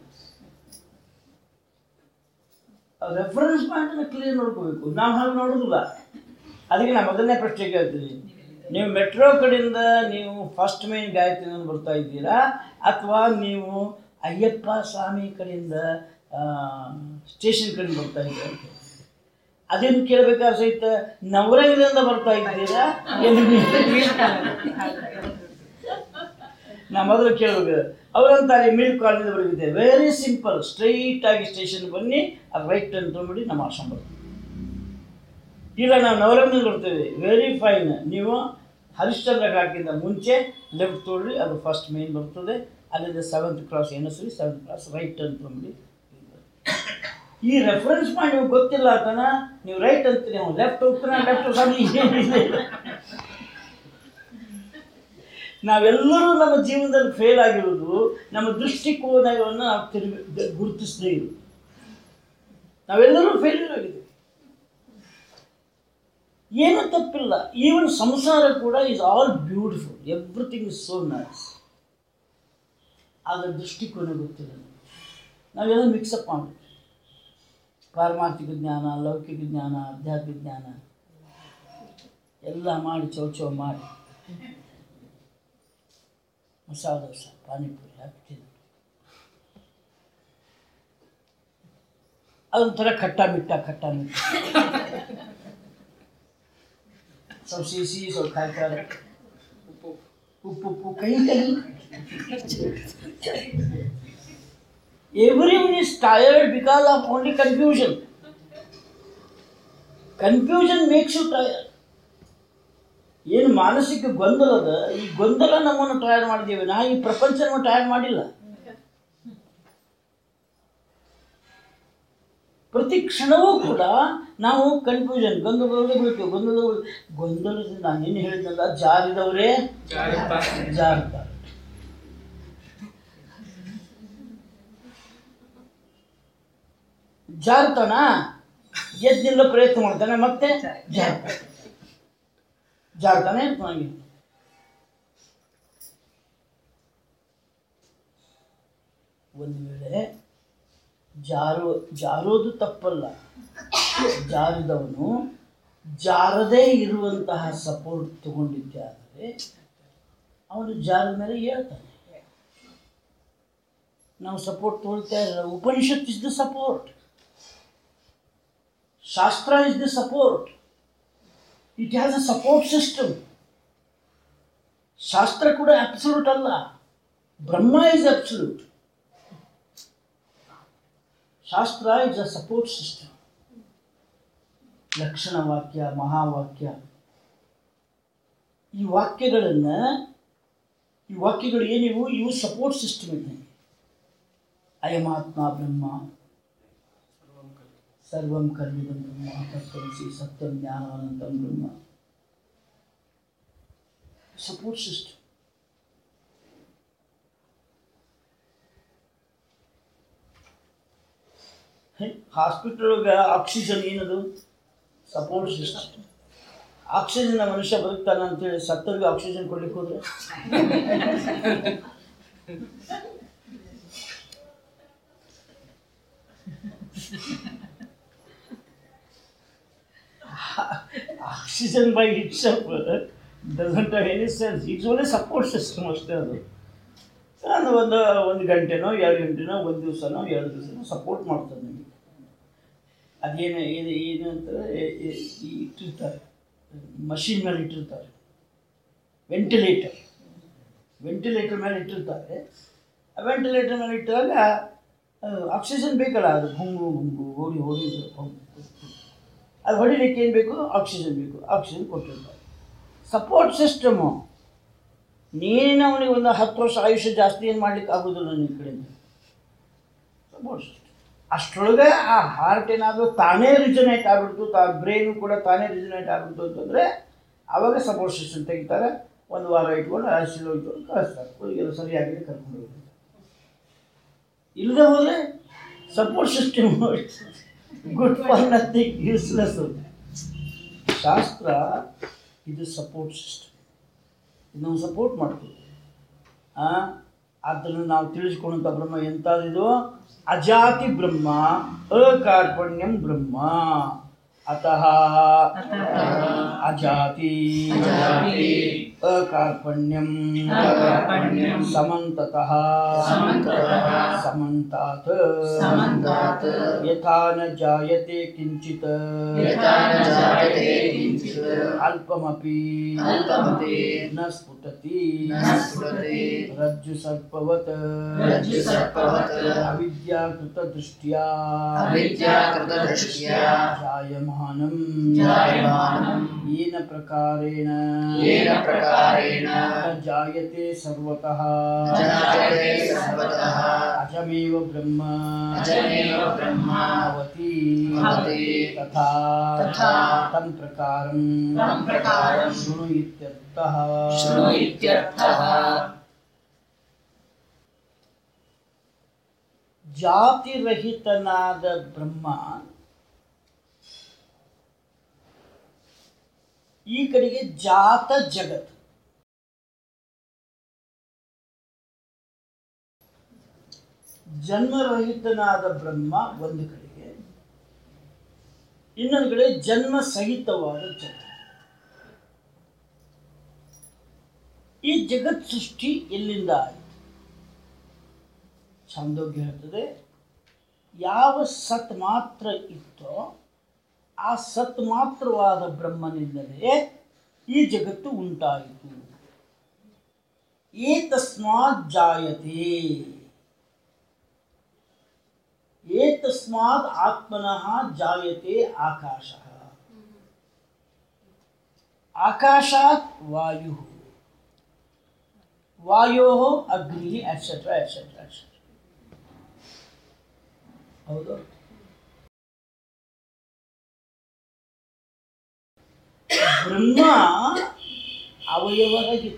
ರೆಫರೆನ್ಸ್ ಪಾಯಿಂಟನ್ನು ಕ್ಲಿಯರ್ ನೋಡ್ಕೋಬೇಕು ನಾವು ಹಾಗೆ ನೋಡೋದಿಲ್ಲ ಅದಕ್ಕೆ ನಾನು ಮೊದಲನೇ ಪ್ರಶ್ನೆ ಕೇಳ್ತೀನಿ ನೀವು ಮೆಟ್ರೋ ಕಡೆಯಿಂದ ನೀವು ಫಸ್ಟ್ ಮೇನ್ ಗಾಯತ್ರಿಯಿಂದ ಬರ್ತಾ ಇದ್ದೀರಾ ಅಥವಾ ನೀವು ಅಯ್ಯಪ್ಪ ಸ್ವಾಮಿ ಕಡೆಯಿಂದ ಸ್ಟೇಷನ್ ಕಡೆಯಿಂದ ಬರ್ತಾ ಇದ್ದೀರಾ ಅಂತ ಕೇಳ್ತೀನಿ. ಅದೇನು ಕೇಳಬೇಕಾದ್ರೆ ಸಹಿತ ನವರಂಗದಿಂದ ಬರ್ತಾ ಇದ್ದೀರಾ ಏನು ನಾ ಮೊದಲು ಕೇಳಬೇಕು ಅವರಂತಾರೆ ಮಿಲ್ಕ್ ಕಾಲನಿಂದ ಬರಗಿದೆ ವೆರಿ ಸಿಂಪಲ್ ಸ್ಟ್ರೈಟ್ ಆಗಿ ಸ್ಟೇಷನ್ ಬನ್ನಿ ಆ ರೈಟ್ ಟರ್ನ್ ತೊಗೊಂಬಿಡಿ ನಮ್ಮ ಆಶ್ರಮ ಬರ್ತೀವಿ ಇಲ್ಲ ನಾವು ನವರಂಗದಿಂದ ಬರ್ತೇವೆ ವೆರಿ ಫೈನ್ ನೀವು ಹರಿಶ್ಚಂದ್ರ ಘಾಟ್ಗಿಂತ ಮುಂಚೆ ಲೆಫ್ಟ್ ತೊಗೊಳ್ಳಿ ಅದು ಫಸ್ಟ್ ಮೇನ್ ಬರ್ತದೆ ಅಲ್ಲಿಂದ ಸೆವೆಂತ್ ಕ್ರಾಸ್ ಎನಸ್ರಿ ಸೆವೆಂತ್ ಕ್ರಾಸ್ ರೈಟ್ ಟರ್ನ್ ತೊಗೊಂಬಿಡಿ ಈ ರೆಫರೆನ್ಸ್ ಪಾಯಿಂಟ್ ನಿಮ್ಗೆ ಗೊತ್ತಿಲ್ಲ ಅಂತನ ನೀವು ರೈಟ್ ಅಂತೀರಿ ಅವ್ನು ಲೆಫ್ಟ್ ಹೋಗ್ತಾನೆ ಲೆಫ್ಟ್ ಸ್ವಾಮಿ ನಾವೆಲ್ಲರೂ ನಮ್ಮ ಜೀವನದಲ್ಲಿ ಫೇಲ್ ಆಗಿರೋದು ನಮ್ಮ ದೃಷ್ಟಿಕೋನವನ್ನು ನಾವು ತಿರುಗಿ ಗುರುತಿಸದೇ ಇರೋದು ನಾವೆಲ್ಲರೂ ಫೇಲ್ಯೂರ್ ಆಗಿದ್ದೀವಿ ಏನೂ ತಪ್ಪಿಲ್ಲ ಈವನ್ ಸಂಸಾರ ಕೂಡ is all beautiful everything is so nice ಅದರ ದೃಷ್ಟಿಕೋನ ಗೊತ್ತಿಲ್ಲ ನಮ್ಗೆ. ನಾವೆಲ್ಲ ಮಿಕ್ಸಪ್ ಮಾಡಬೇಕು ಪಾರಮಾರ್ಥಿಕ ಜ್ಞಾನ ಲೌಕಿಕ ಜ್ಞಾನ ಆಧ್ಯಾತ್ಮಿಕ ಜ್ಞಾನ ಎಲ್ಲ ಮಾಡಿ ಚೌ ಚೌ ಮಾಡಿ ಮಸಾಲ ದೋಸೆ ಪಾನಿಪುರಿ ಹಾಕ್ತೀನಿ ಅದೊಂಥರ ಖಟ್ಟ ಮಿಟ್ಟ ಖಟ್ಟ ಮಿಟ್ಟ ಸ್ವಲ್ಪ ಸಿಹಿ ಸ್ವಲ್ಪ ಖಾರ ಉಪ್ಪು ಉಪ್ಪು ಕಹಿ ಕಹಿ everyone is tired because of only confusion. Confusion makes you tired. ಏನು ಮಾನಸಿಕ ಗೊಂದಲದ ಈ ಗೊಂದಲ ನಮ್ಮನ್ನು ಟಯರ್ಡ್ ಮಾಡಿದ್ದೇವೆ ನಾ ಈ ಪ್ರಪಂಚ ನಮ್ಮನ್ನು ಟಯರ್ಡ್ ಮಾಡಿಲ್ಲ ಪ್ರತಿ ಕ್ಷಣವೂ ಕೂಡ ನಾವು ಕನ್ಫ್ಯೂಷನ್ ಗೊಂದಲದೊಳಗೆ ಬೀಳ್ತೇವೆ ಗೊಂದಲ ಗೊಂದಲದಿಂದ ನಾನೇನು ಹೇಳಿದ್ನಲ್ಲ ಜಾರಿದವರೇ ಜಾರುತ್ತಾರೆ. ಜಾರುತ್ತಾರೆ ಜಾರ್ತಾನ ಎದ್ದಿಲ್ಲ ಪ್ರಯತ್ನ ಮಾಡ್ತಾನೆ ಮತ್ತೆ ಜಾರ್ತಾನೆ ಜಾರ್ತಾನೆ ಇರ್ತಾನೆ ಒಂದು ವೇಳೆ ಜಾರು ಜಾರೋದು ತಪ್ಪಲ್ಲ ಜಾರಿದವನು ಜಾರದೇ ಇರುವಂತಹ ಸಪೋರ್ಟ್ ತಗೊಂಡಿದ್ದೆ ಆದರೆ ಅವನು ಜಾರದ ಮೇಲೆ ಹೇಳ್ತಾನೆ ನಾವು ಸಪೋರ್ಟ್ ತಗೊಳ್ತಾ ಇಲ್ಲ Upanishad is the support shastra is the support it has a support system ಶಾಸ್ತ್ರ ಕೂಡ ಅಬ್ಸಲ್ಯೂಟ್ ಅಲ್ಲ Brahma is absolute shastra is a support system ಲಕ್ಷಣ ವಾಕ್ಯ ಮಹಾವಾಕ್ಯ ಈ ವಾಕ್ಯಗಳನ್ನು ಈ ವಾಕ್ಯಗಳು ಏನಿವು ಇವು ಸಪೋರ್ಟ್ ಸಿಸ್ಟಮ್ ಇದ್ದಂಗೆ ಅಯಮಾತ್ಮ ಬ್ರಹ್ಮ ಸರ್ವಂ ಕರ್ಮಿದಂ ಬ್ರಹ್ಮ ತತ್ವಸಿ ಸತ್ಯಂ ಜ್ಞಾನಾನಂತಂ ಬ್ರಹ್ಮ ಸಪೋರ್ಟ್ ಸಿಸ್ಟಮ್ ಹಾಸ್ಪಿಟಲ್ ಒಳಗೆ ಆಕ್ಸಿಜನ್ ಏನದು ಸಪೋರ್ಟ್ ಸಿಸ್ಟಮ್ ಆಕ್ಸಿಜನ್ ಮನುಷ್ಯ ಬದುಕ್ತಾನೆ ಅಂತೇಳಿ ಸತ್ತರಿಗೆ ಆಕ್ಸಿಜನ್ ಕೊಡ್ಲಿಕ್ಕೆ ಹೋದ್ರೆ oxygen by itself doesn't have any sense it's only support system ಅಷ್ಟೇ ಅದು ಅದು ಒಂದು ಒಂದು ಗಂಟೆನೋ ಎರಡು ಗಂಟೆನೋ ಒಂದು ದಿವಸನೋ ಎರಡು ದಿವಸನೋ ಸಪೋರ್ಟ್ ಮಾಡ್ತದೆ ನಿಮಗೆ ಅದೇನು ಏನು ಏನು ಅಂತಾರೆ ಎ- ಎ- ಈ ಇಟ್ಟಿರ್ತಾರೆ ಮಷಿನ್ ಮೇಲೆ ಇಟ್ಟಿರ್ತಾರೆ ವೆಂಟಿಲೇಟರ್ ವೆಂಟಿಲೇಟರ್ ಮೇಲೆ ಇಟ್ಟಿರ್ತಾರೆ ಆ ವೆಂಟಿಲೇಟರ್ ಮೇಲೆ ಇಟ್ಟಾಗ ಆಕ್ಸಿಜನ್ ಬೇಕಲ್ಲ ಅದು ಗುಂಗು ಗುಂಗು ಓಡಿ ಓಡಿ ಅದು ಹೊಡಿಲಿಕ್ಕೆ ಏನು ಬೇಕು ಆಕ್ಸಿಜನ್ ಬೇಕು ಆಕ್ಸಿಜನ್ ಕೊಟ್ಟಿರ್ತಾರೆ ಸಪೋರ್ಟ್ ಸಿಸ್ಟಮು ನೀನು ಅವನಿಗೆ ಒಂದು ಹತ್ತು ವರ್ಷ ಆಯುಷ್ಯ ಜಾಸ್ತಿ ಏನು ಮಾಡ್ಲಿಕ್ಕೆ ಆಗೋದಿಲ್ಲ ನಿನ್ನ ಕಡೆಯಿಂದ ಸಪೋರ್ಟ್ ಸಿಸ್ಟಮ್ ಅಷ್ಟರೊಳಗೆ ಆ ಹಾರ್ಟ್ ಏನಾದರೂ ತಾನೇ ರಿಜನೇಟ್ ಆಗ್ಬಿಡ್ತು ತಾ ಬ್ರೈನು ಕೂಡ ತಾನೇ ರಿಜನೇಟ್ ಆಗ್ಬಿಡ್ತು ಅಂತಂದರೆ ಆವಾಗ ಸಪೋರ್ಟ್ ಸಿಸ್ಟಮ್ ತೆಗಿತಾರೆ ಒಂದು ವಾರ ಇಟ್ಕೊಂಡು ಆಯುಷ್ಯ ಇಟ್ಕೊಂಡು ಕಳಿಸ್ತಾರೆ ಹುಡುಗಿಯರು ಸರಿಯಾಗಿದೆ ಕರ್ಕೊಂಡು ಹೋಗಿ ಇಲ್ಲದೆ ಹೋದರೆ support system good for nothing useless ಶಾಸ್ತ್ರ ಇದು ಸಪೋರ್ಟ್ ಸಿಸ್ಟಮ್ ಇದು ನಾವು ಸಪೋರ್ಟ್ ಮಾಡ್ತೀವಿ ಆ ಅದನ್ನು ನಾವು ತಿಳಿಸ್ಕೊಂಡಂಥ ಬ್ರಹ್ಮ ಎಂಥದ್ದು ಅಜಾತಿ ಬ್ರಹ್ಮ ಅಕಾರ್ಪಣ್ಯಂ ಬ್ರಹ್ಮ ಅತಃ ಅಜಾತಿ ಅಜಾತಿ ಅಕಾರ್ಪಣ್ಯಂ ಅಕಾರ್ಪಣ್ಯಂ ಸಮಂತತಃ ಸಮಂತತಃ ಸಮಂತಾತ್ ಸಮಂತಾತ್ ಯಥಾ ನ ಜಾಯತೆ ಕಿಂಚಿತ್ ಯಥಾ ನ ಜಾಯತೆ ಕಿಂಚಿತ್ ಅಲ್ಪಮಪಿ ಅಲ್ಪಮಪಿ ನ ಸ್ಫುಟತಿ ನ ಸ್ಫುಟತಿ ರಜ್ಜು ಸರ್ಪವತ್ ರಜ್ಜು ಸರ್ಪವತ್ ಅವಿದ್ಯಾಕೃತ ದೃಷ್ಟ್ಯಾ ಅವಿದ್ಯಾಕೃತದೃಷ್ಟ್ಯಾ ಜಾಯಮಾನಂ ಜಾಯಮಾನಂ येन प्रकारेण येन प्रकारेण न जायते सर्वतः जायते सर्वतः अजमेव ब्रह्म अजमेव ब्रह्म भवति भवति तथा तथा तं प्रकारं तं प्रकारं शृणु इत्यर्थः शृणु इत्यर्थः ಜಾತಿರಹಿತನಾದ ಬ್ರಹ್ಮ ಈ ಕಡೆಗೆ ಜಾತ ಜಗತ್ ಜನ್ಮರಹಿತನಾದ ಬ್ರಹ್ಮ ಒಂದು ಕಡೆಗೆ ಇನ್ನೊಂದು ಕಡೆ ಜನ್ಮ ಸಹಿತವಾದ ಜಗತ್ ಈ ಜಗತ್ ಸೃಷ್ಟಿ ಎಲ್ಲಿಂದ ಆಯಿತು ಛಾಂದೋಗ್ಯ ಹೇಳ್ತದೆ ಯಾವ ಸತ್ ಮಾತ್ರ ಇತ್ತೋ ಆ ಸತ್ ಮಾತ್ರವಾದ ಬ್ರಹ್ಮನಿಂದಲೇ ಈ ಜಗತ್ತು ಉಂಟಾಯಿತು ಏತಸ್ಮಾತ್ ಜಾಯತೆ ಏತಸ್ಮಾತ್ ಆತ್ಮನಃ ಜಾಯತೆ ಆಕಾಶ ಆಕಾಶಾತ್ ವಾಯು ವಾಯೋ ಅಗ್ನಿ ಎಟ್ಸೆಟ್ರಾ ಎಟ್ಸೆಟ್ರಾ ಎಟ್ಸೆಟ್ರಾ ಹೌದು ಬ್ರಹ್ಮ ಅವಯವರಹಿತ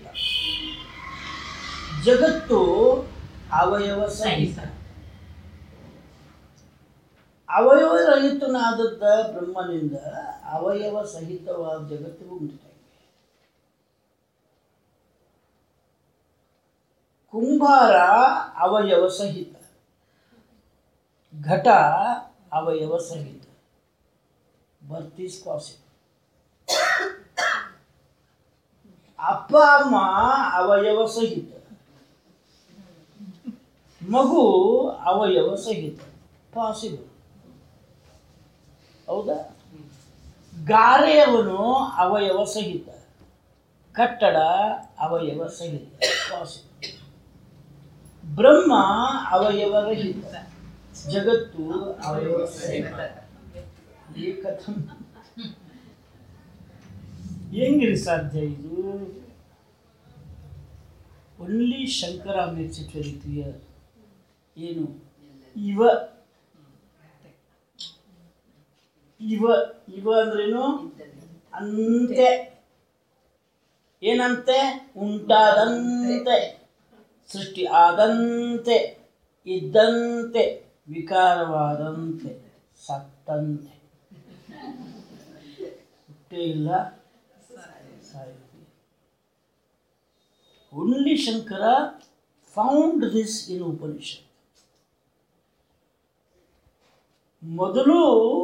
ಜಗತ್ತು ಅವಯವ ಸಹಿತ ಅವಯವರಹಿತನಾದದ್ದ ಬ್ರಹ್ಮನಿಂದ ಅವಯವ ಸಹಿತವಾದ ಜಗತ್ತು ಉಂಟಾಗಿದೆ ಕುಂಭಾರ ಅವಯವ ಸಹಿತ ಘಟ ಅವಯವ ಸಹಿತ ಬರ್ತ್ ಈಸ್ ಪಾಸಿಬಲ್ ಅಪ್ಪ ಅಮ್ಮ ಅವಯವ ಸಹಿತ ಮಗು ಅವಯವ ಸಹಿತ ಪಾಸಿಬಲ್ ಹೌದಾ ಗಾರೆಯವನು ಅವಯವ ಸಹಿತ ಕಟ್ಟಡ ಅವಯವ ಸಹಿತ ಪಾಸಿಬಲ್ ಬ್ರಹ್ಮ ಅವಯವ ರಹಿತ ಜಗತ್ತು ಅವಯವ ಸಹಿತ ಏಕಥಂ ಹೆಂಗ್ರಿ ಸಾಧ್ಯ ಇದು only Shankara makes it very clear ಏನು ಇವ ಇವ ಇವ ಅಂದ್ರೇನು ಅಂತೆ ಏನಂತೆ ಉಂಟಾದಂತೆ ಸೃಷ್ಟಿ ಆದಂತೆ ಇದ್ದಂತೆ ವಿಕಾರವಾದಂತೆ ಸತ್ತಂತೆ ಹುಟ್ಟೇ ಇಲ್ಲ ಸಾಯುತ್ತೆ only Shankara found this in Upanishad ಮೊದಲು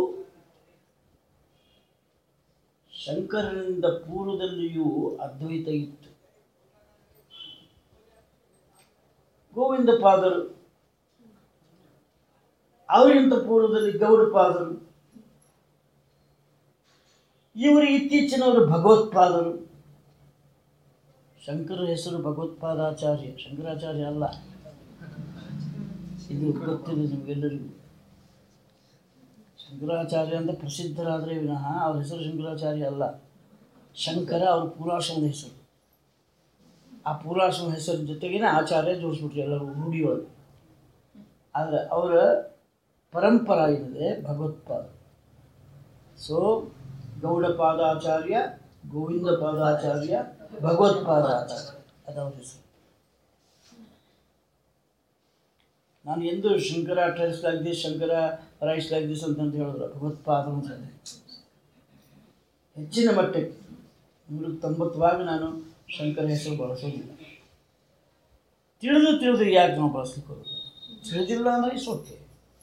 ಶಂಕರನಿಂದ ಪೂರ್ವದಲ್ಲಿಯೂ ಅದ್ವೈತ ಇತ್ತು ಗೋವಿಂದ ಪಾದರು ಅವರಿಗಿಂತ ಪೂರ್ವದಲ್ಲಿ ಗೌಡಪಾದರು ಇವರು ಇತ್ತೀಚಿನವರು ಭಗವತ್ಪಾದರು ಶಂಕರ ಹೆಸರು ಭಗವತ್ಪಾದಾಚಾರ್ಯ ಶಂಕರಾಚಾರ್ಯ ಅಲ್ಲ ಇದು ಗೊತ್ತಿದೆ ನಿಮಗೆಲ್ಲರಿಗೂ ಶಂಕರಾಚಾರ್ಯ ಅಂತ ಪ್ರಸಿದ್ಧರಾದರೆ ವಿನಃ ಅವ್ರ ಹೆಸರು ಶಂಕರಾಚಾರ್ಯ ಅಲ್ಲ ಶಂಕರ ಅವ್ರ ಪೂರ್ವಾಶ್ರಮದ ಹೆಸರು ಆ ಪೂರ್ವಾಶ್ರಮ ಹೆಸರಿನ ಜೊತೆಗೇನೆ ಆಚಾರ್ಯ ಜೋಡಿಸ್ಬಿಟ್ರು ಎಲ್ಲರೂ ರೂಢಿಯೊಳಗೆ ಆದರೆ ಅವರ ಪರಂಪರ ಏನಿದೆ ಭಗವತ್ಪಾದ ಸೊ ಗೌಡಪಾದಾಚಾರ್ಯ ಗೋವಿಂದ ಪಾದಾಚಾರ್ಯ ಭಗವತ್ಪಾದಾಚಾರ್ಯ ಅದು ಅವ್ರ ಹೆಸರು ನಾನು ಎಂದು Shankara tries like this Shankara rise like this ಅಂತಂತ ಹೇಳಿದ್ರು ಭಗವತ್ಪಾದ ಅಂತ ಹೇಳಿದೆ. ಹೆಚ್ಚಿನ ಮಟ್ಟಕ್ಕೆ ನೂರ ತೊಂಬತ್ತವಾಗಿ ನಾನು ಶಂಕರ ಹೆಸರು ಬಳಸೋದಿಲ್ಲ ತಿಳಿದು ತಿಳಿದು ಯಾಕೆ ನಾವು ಬಳಸ್ಲಿಕ್ಕೆ ಹೋಗೋದು ತಿಳಿದಿಲ್ಲ ಅಂದರೆ ಇಸ್ ಓಕೆ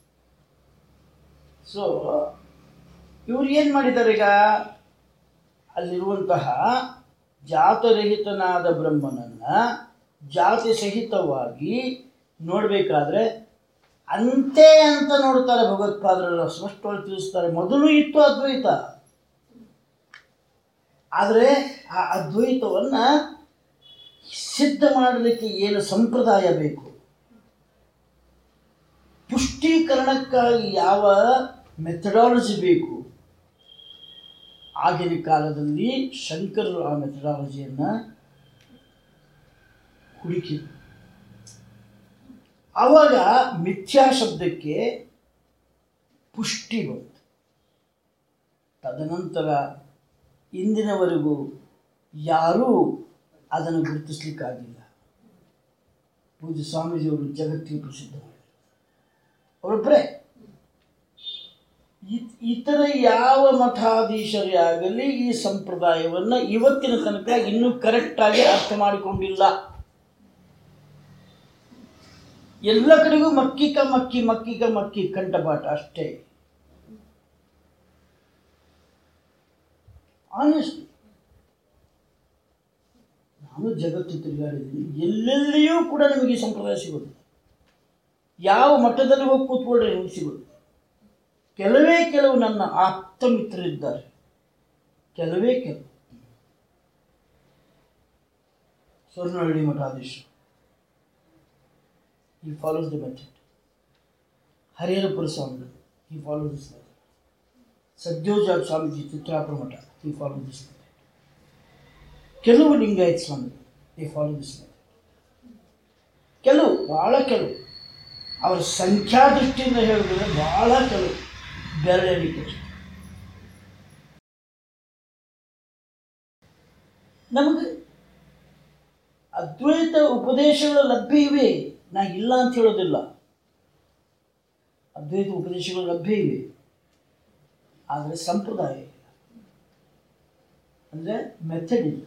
ಸೊ ಇವ್ರು ಏನು ಮಾಡಿದ್ದಾರೆ ಈಗ ಅಲ್ಲಿರುವಂತಹ ಜಾತರಹಿತನಾದ ಬ್ರಹ್ಮನನ್ನು ಜಾತಿ ಸಹಿತವಾಗಿ ನೋಡಬೇಕಾದ್ರೆ ಅಂತೆ ಅಂತ ನೋಡ್ತಾರೆ ಭಗವತ್ಪಾದರೆಲ್ಲ ಸ್ಪಷ್ಟವಾಗಿ ತಿಳಿಸ್ತಾರೆ ಮೊದಲು ಇತ್ತು ಅದ್ವೈತ ಆದರೆ ಆ ಅದ್ವೈತವನ್ನು ಸಿದ್ಧ ಮಾಡಲಿಕ್ಕೆ ಏನು ಸಂಪ್ರದಾಯ ಬೇಕು ಪುಷ್ಟೀಕರಣಕ್ಕಾಗಿ ಯಾವ ಮೆಥಡಾಲಜಿ ಬೇಕು ಆಗಿನ ಕಾಲದಲ್ಲಿ ಶಂಕರರು ಆ ಮೆಥಡಾಲಜಿಯನ್ನು ಹುಡುಕಿ ಆವಾಗ ಮಿಥ್ಯಾ ಶಬ್ದಕ್ಕೆ ಪುಷ್ಟಿ ಬಂತು ತದನಂತರ ಇಂದಿನವರೆಗೂ ಯಾರೂ ಅದನ್ನು ಗುರುತಿಸ್ಲಿಕ್ಕಾಗಿಲ್ಲ ಪೂಜ್ಯ ಸ್ವಾಮೀಜಿಯವರು ಜಗತ್ತಿಗೆ ಪ್ರಸಿದ್ಧ ಮಾಡಿದರು ಅವರೊಬ್ಬರೇ ಇ- ಇತರ ಯಾವ ಮಠಾಧೀಶರೇ ಆಗಲಿ ಈ ಸಂಪ್ರದಾಯವನ್ನು ಇವತ್ತಿನ ತನಕ ಇನ್ನೂ ಕರೆಕ್ಟಾಗಿ ಅರ್ಥ ಮಾಡಿಕೊಂಡಿಲ್ಲ ಎಲ್ಲ ಕಡೆಗೂ ಮಕ್ಕಿಕ ಮಕ್ಕಿ ಮಕ್ಕಿಕ ಮಕ್ಕಿ ಕಂಠಪಾಠ ಅಷ್ಟೇ ಆನೆಸ್ಟ್ ನಾನು ಜಗತ್ತು ತಿರುಗಾಡಿದ್ದೀನಿ ಎಲ್ಲೆಲ್ಲಿಯೂ ಕೂಡ ನಿಮಗೆ ಈ ಸಂಪ್ರದಾಯ ಸಿಗೋದು ಯಾವ ಮಟ್ಟದಲ್ಲಿ ಹೋಗಿ ಕೂತ್ಕೊಳ್ರಿ ನಿಮಗೆ ಸಿಗೋದು ಕೆಲವೇ ಕೆಲವು ನನ್ನ ಆಪ್ತ ಮಿತ್ರರಿದ್ದಾರೆ ಕೆಲವೇ ಕೆಲವು ಸ್ವರ್ಣಹಳ್ಳಿ ಮಠಾಧೀಶ he follows the method. Hariharapura ಸ್ವಾಮಿಗಳು he follows this method. ಸದ್ಯೋಜಾತ್ Swamiji Chitrapura ಮಠ he follows this method. ಕೆಲವು ಲಿಂಗಾಯತ್ ಸ್ವಾಮಿಗಳು they follow this method. ಕೆಲವು ಭಾಳ ಕೆಲವು ಅವರ ಸಂಖ್ಯಾ ದೃಷ್ಟಿಯಿಂದ ಹೇಳಿದ್ರೆ ಭಾಳ ಕೆಲವು ಬೆರಳೆಣಿಕೆ ಅಷ್ಟೆ. ನಮಗೆ ಅದ್ವೈತ ಉಪದೇಶಗಳು ಲಭ್ಯ ಇವೆ ನಾ ಇಲ್ಲ ಅಂತ ಹೇಳೋದಿಲ್ಲ ಅದ್ವೈತ ಉಪದೇಶಗಳು ಲಭ್ಯ ಇವೆ ಆದರೆ ಸಂಪ್ರದಾಯ ಇಲ್ಲ ಅಂದರೆ ಮೆಥಡ್ ಇಲ್ಲ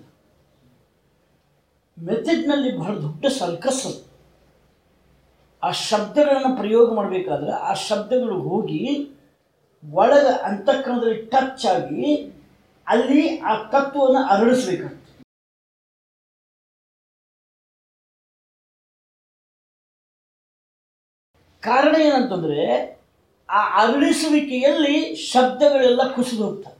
ಮೆಥಡ್ನಲ್ಲಿ ಬಹಳ ದೊಡ್ಡ ಸರ್ಕಸ್ ಅದು ಆ ಶಬ್ದಗಳನ್ನು ಪ್ರಯೋಗ ಮಾಡಬೇಕಾದ್ರೆ ಆ ಶಬ್ದಗಳು ಹೋಗಿ ಒಳಗ ಅಂತಃಕರಣದಲ್ಲಿ ಟಚ್ ಆಗಿ ಅಲ್ಲಿ ಆ ತತ್ವವನ್ನು ಅರಳಿಸ್ಬೇಕಾಗ್ತದೆ ಕಾರಣ ಏನಂತಂದ್ರೆ ಆ ಅರಳಿಸುವಿಕೆಯಲ್ಲಿ ಶಬ್ದಗಳೆಲ್ಲ ಕುಸಿದು ಹೋಗ್ತವೆ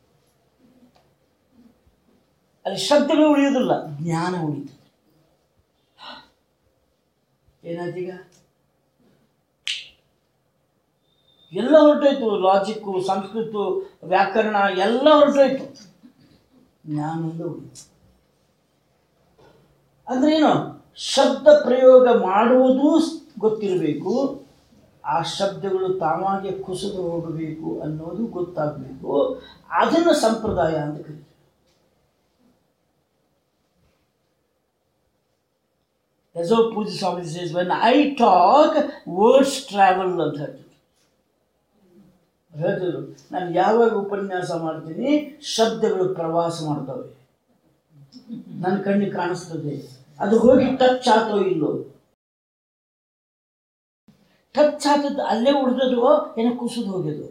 ಅಲ್ಲಿ ಶಬ್ದಗಳು ಉಳಿಯೋದಿಲ್ಲ ಜ್ಞಾನ ಉಳಿತದೆ ಏನಾಯ್ತೀಗ ಎಲ್ಲ ಹೊರಟೋಯ್ತು ಲಾಜಿಕ್ಕು ಸಂಸ್ಕೃತ ವ್ಯಾಕರಣ ಎಲ್ಲ ಹೊರಟೋಯ್ತು ಜ್ಞಾನ ಒಂದು ಉಳಿತು ಅಂದ್ರೆ ಏನು ಶಬ್ದ ಪ್ರಯೋಗ ಮಾಡುವುದು ಗೊತ್ತಿರಬೇಕು ಆ ಶಬ್ದಗಳು ತಾವಾಗೆ ಕುಸಿದು ಹೋಗಬೇಕು ಅನ್ನೋದು ಗೊತ್ತಾಗಬೇಕು ಅದನ್ನು ಸಂಪ್ರದಾಯ ಅಂತ ಕರೀತಾರೆ ಎಸೋ ಪೂಜೆ Swami says when I talk words travel ಅಂತ ಹೇಳ್ತಿದ್ರು ಹೇಳ್ತಿದ್ರು ನಾನು ಯಾವಾಗ ಉಪನ್ಯಾಸ ಮಾಡ್ತೀನಿ ಶಬ್ದಗಳು ಪ್ರವಾಸ ಮಾಡ್ತವೆ ನನ್ನ ಕಣ್ಣಿಗೆ ಕಾಣಿಸ್ತದೆ ಅದು ಹೋಗಿ ಟಚ್ ಆತೋ ಇಲ್ಲೋ ಟಚ್ ಆದದ್ದು ಅಲ್ಲೇ ಉಳಿದದೋ ಏನೋ ಕುಸಿದು ಹೋಗ್ಯದೋ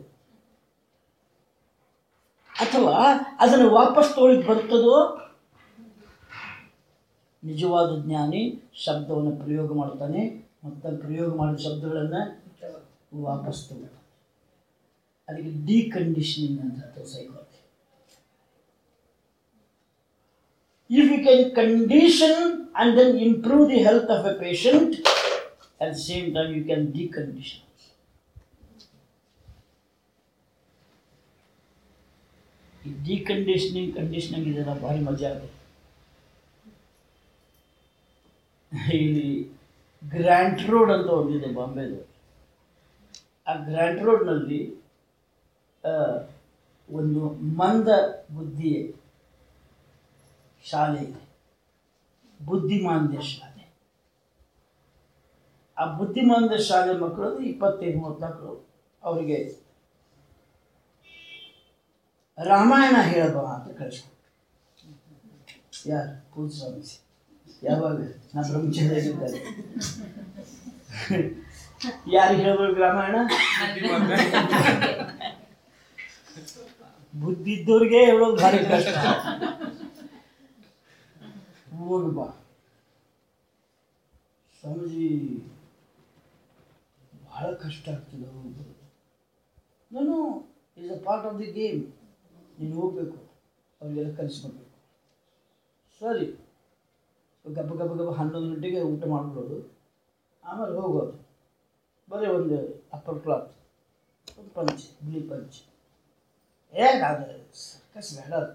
ಅಥವಾ ಅದನ್ನು ವಾಪಸ್ ತೊಳಿಗೆ ಬರ್ತದೋ ನಿಜವಾದ ಜ್ಞಾನಿ ಶಬ್ದವನ್ನು ಪ್ರಯೋಗ ಮಾಡ್ತಾನೆ ಮತ್ತು ಪ್ರಯೋಗ ಮಾಡಿದ ಶಬ್ದಗಳನ್ನು ವಾಪಸ್ ತಗೊಳ್ತಾನೆ ಅದಕ್ಕೆ ಡಿಕಂಡೀಷನಿಂಗ್ ಅಂತ ಹೇಳ್ತಾರೆ psychology If you can condition and then improve the health of a patient, at the same time you can decondition. ಈ ಡಿಕಂಡೀಷನಿಂಗ್ ಕಂಡೀಷನಿಂಗ್ ಇದೆಲ್ಲ ಭಾರಿ ಮಜಾ ಇದೆ ಇಲ್ಲಿ ಗ್ರ್ಯಾಂಟ್ ರೋಡ್ ಅಂತ ಒಂದಿದೆ ಬಾಂಬೆದು ಆ ಗ್ರ್ಯಾಂಟ್ ರೋಡ್ನಲ್ಲಿ ಒಂದು ಮಂದ ಬುದ್ಧಿಯ ಶಾಲೆ ಇದೆ ಬುದ್ಧಿಮಾಂದ್ಯ ಶಾಲೆ ಆ ಬುದ್ಧಿಮಾಂದ್ಯ ಶಾಲೆ ಮಕ್ಕಳು ಅಂದ್ರೆ ಇಪ್ಪತ್ತೈದು ಮೂವತ್ತು ಮಕ್ಕಳು ಅವರಿಗೆ ರಾಮಾಯಣ ಹೇಳಬಾ ಅಂತ ಕಳಿಸ್ಕೊಟ್ರು ಯಾರು ಪೂಜ ಸ್ವಾಮೀಜಿ ಯಾವಾಗ ನಾ ಬ್ರಹ್ಮಚಾರಿಯಾಗಿದ್ದಾರೆ ಯಾರಿಗೆ ಹೇಳ್ಬೇಕು ರಾಮಾಯಣ ಬುದ್ಧಿ ಇದ್ದವ್ರಿಗೆ ಹೇಳೋದು ಭಾರಿ ಕಷ್ಟ ಹೋಗಿ ಬಾ ಸ್ವಾಮೀಜಿ ಬಹಳ ಕಷ್ಟ ಆಗ್ತದೆ ಹೋಗೋದು ನಾನು is a part of the game ನೀನು ಹೋಗ್ಬೇಕು ಅವರಿಗೆಲ್ಲ ಕಲಿಸ್ಕೊಡ್ಬೇಕು ಸರಿ ಗಬ್ಬ ಗಬ್ಬ ಗಬ್ಬ ಹನ್ನೊಂದು ಗಂಟೆಗೆ ಊಟ ಮಾಡ್ಬಿಡೋದು ಆಮೇಲೆ ಹೋಗೋದು ಬರೀ ಒಂದು ಅಪ್ಪರ್ ಕ್ಲಾತ್ ಒಂದು ಪಂಚ್ ಬಿಳಿ ಪಂಚ್ ಏ ಅದು ಸರ್ಕಸ್ ಬೇಡ ಅದು.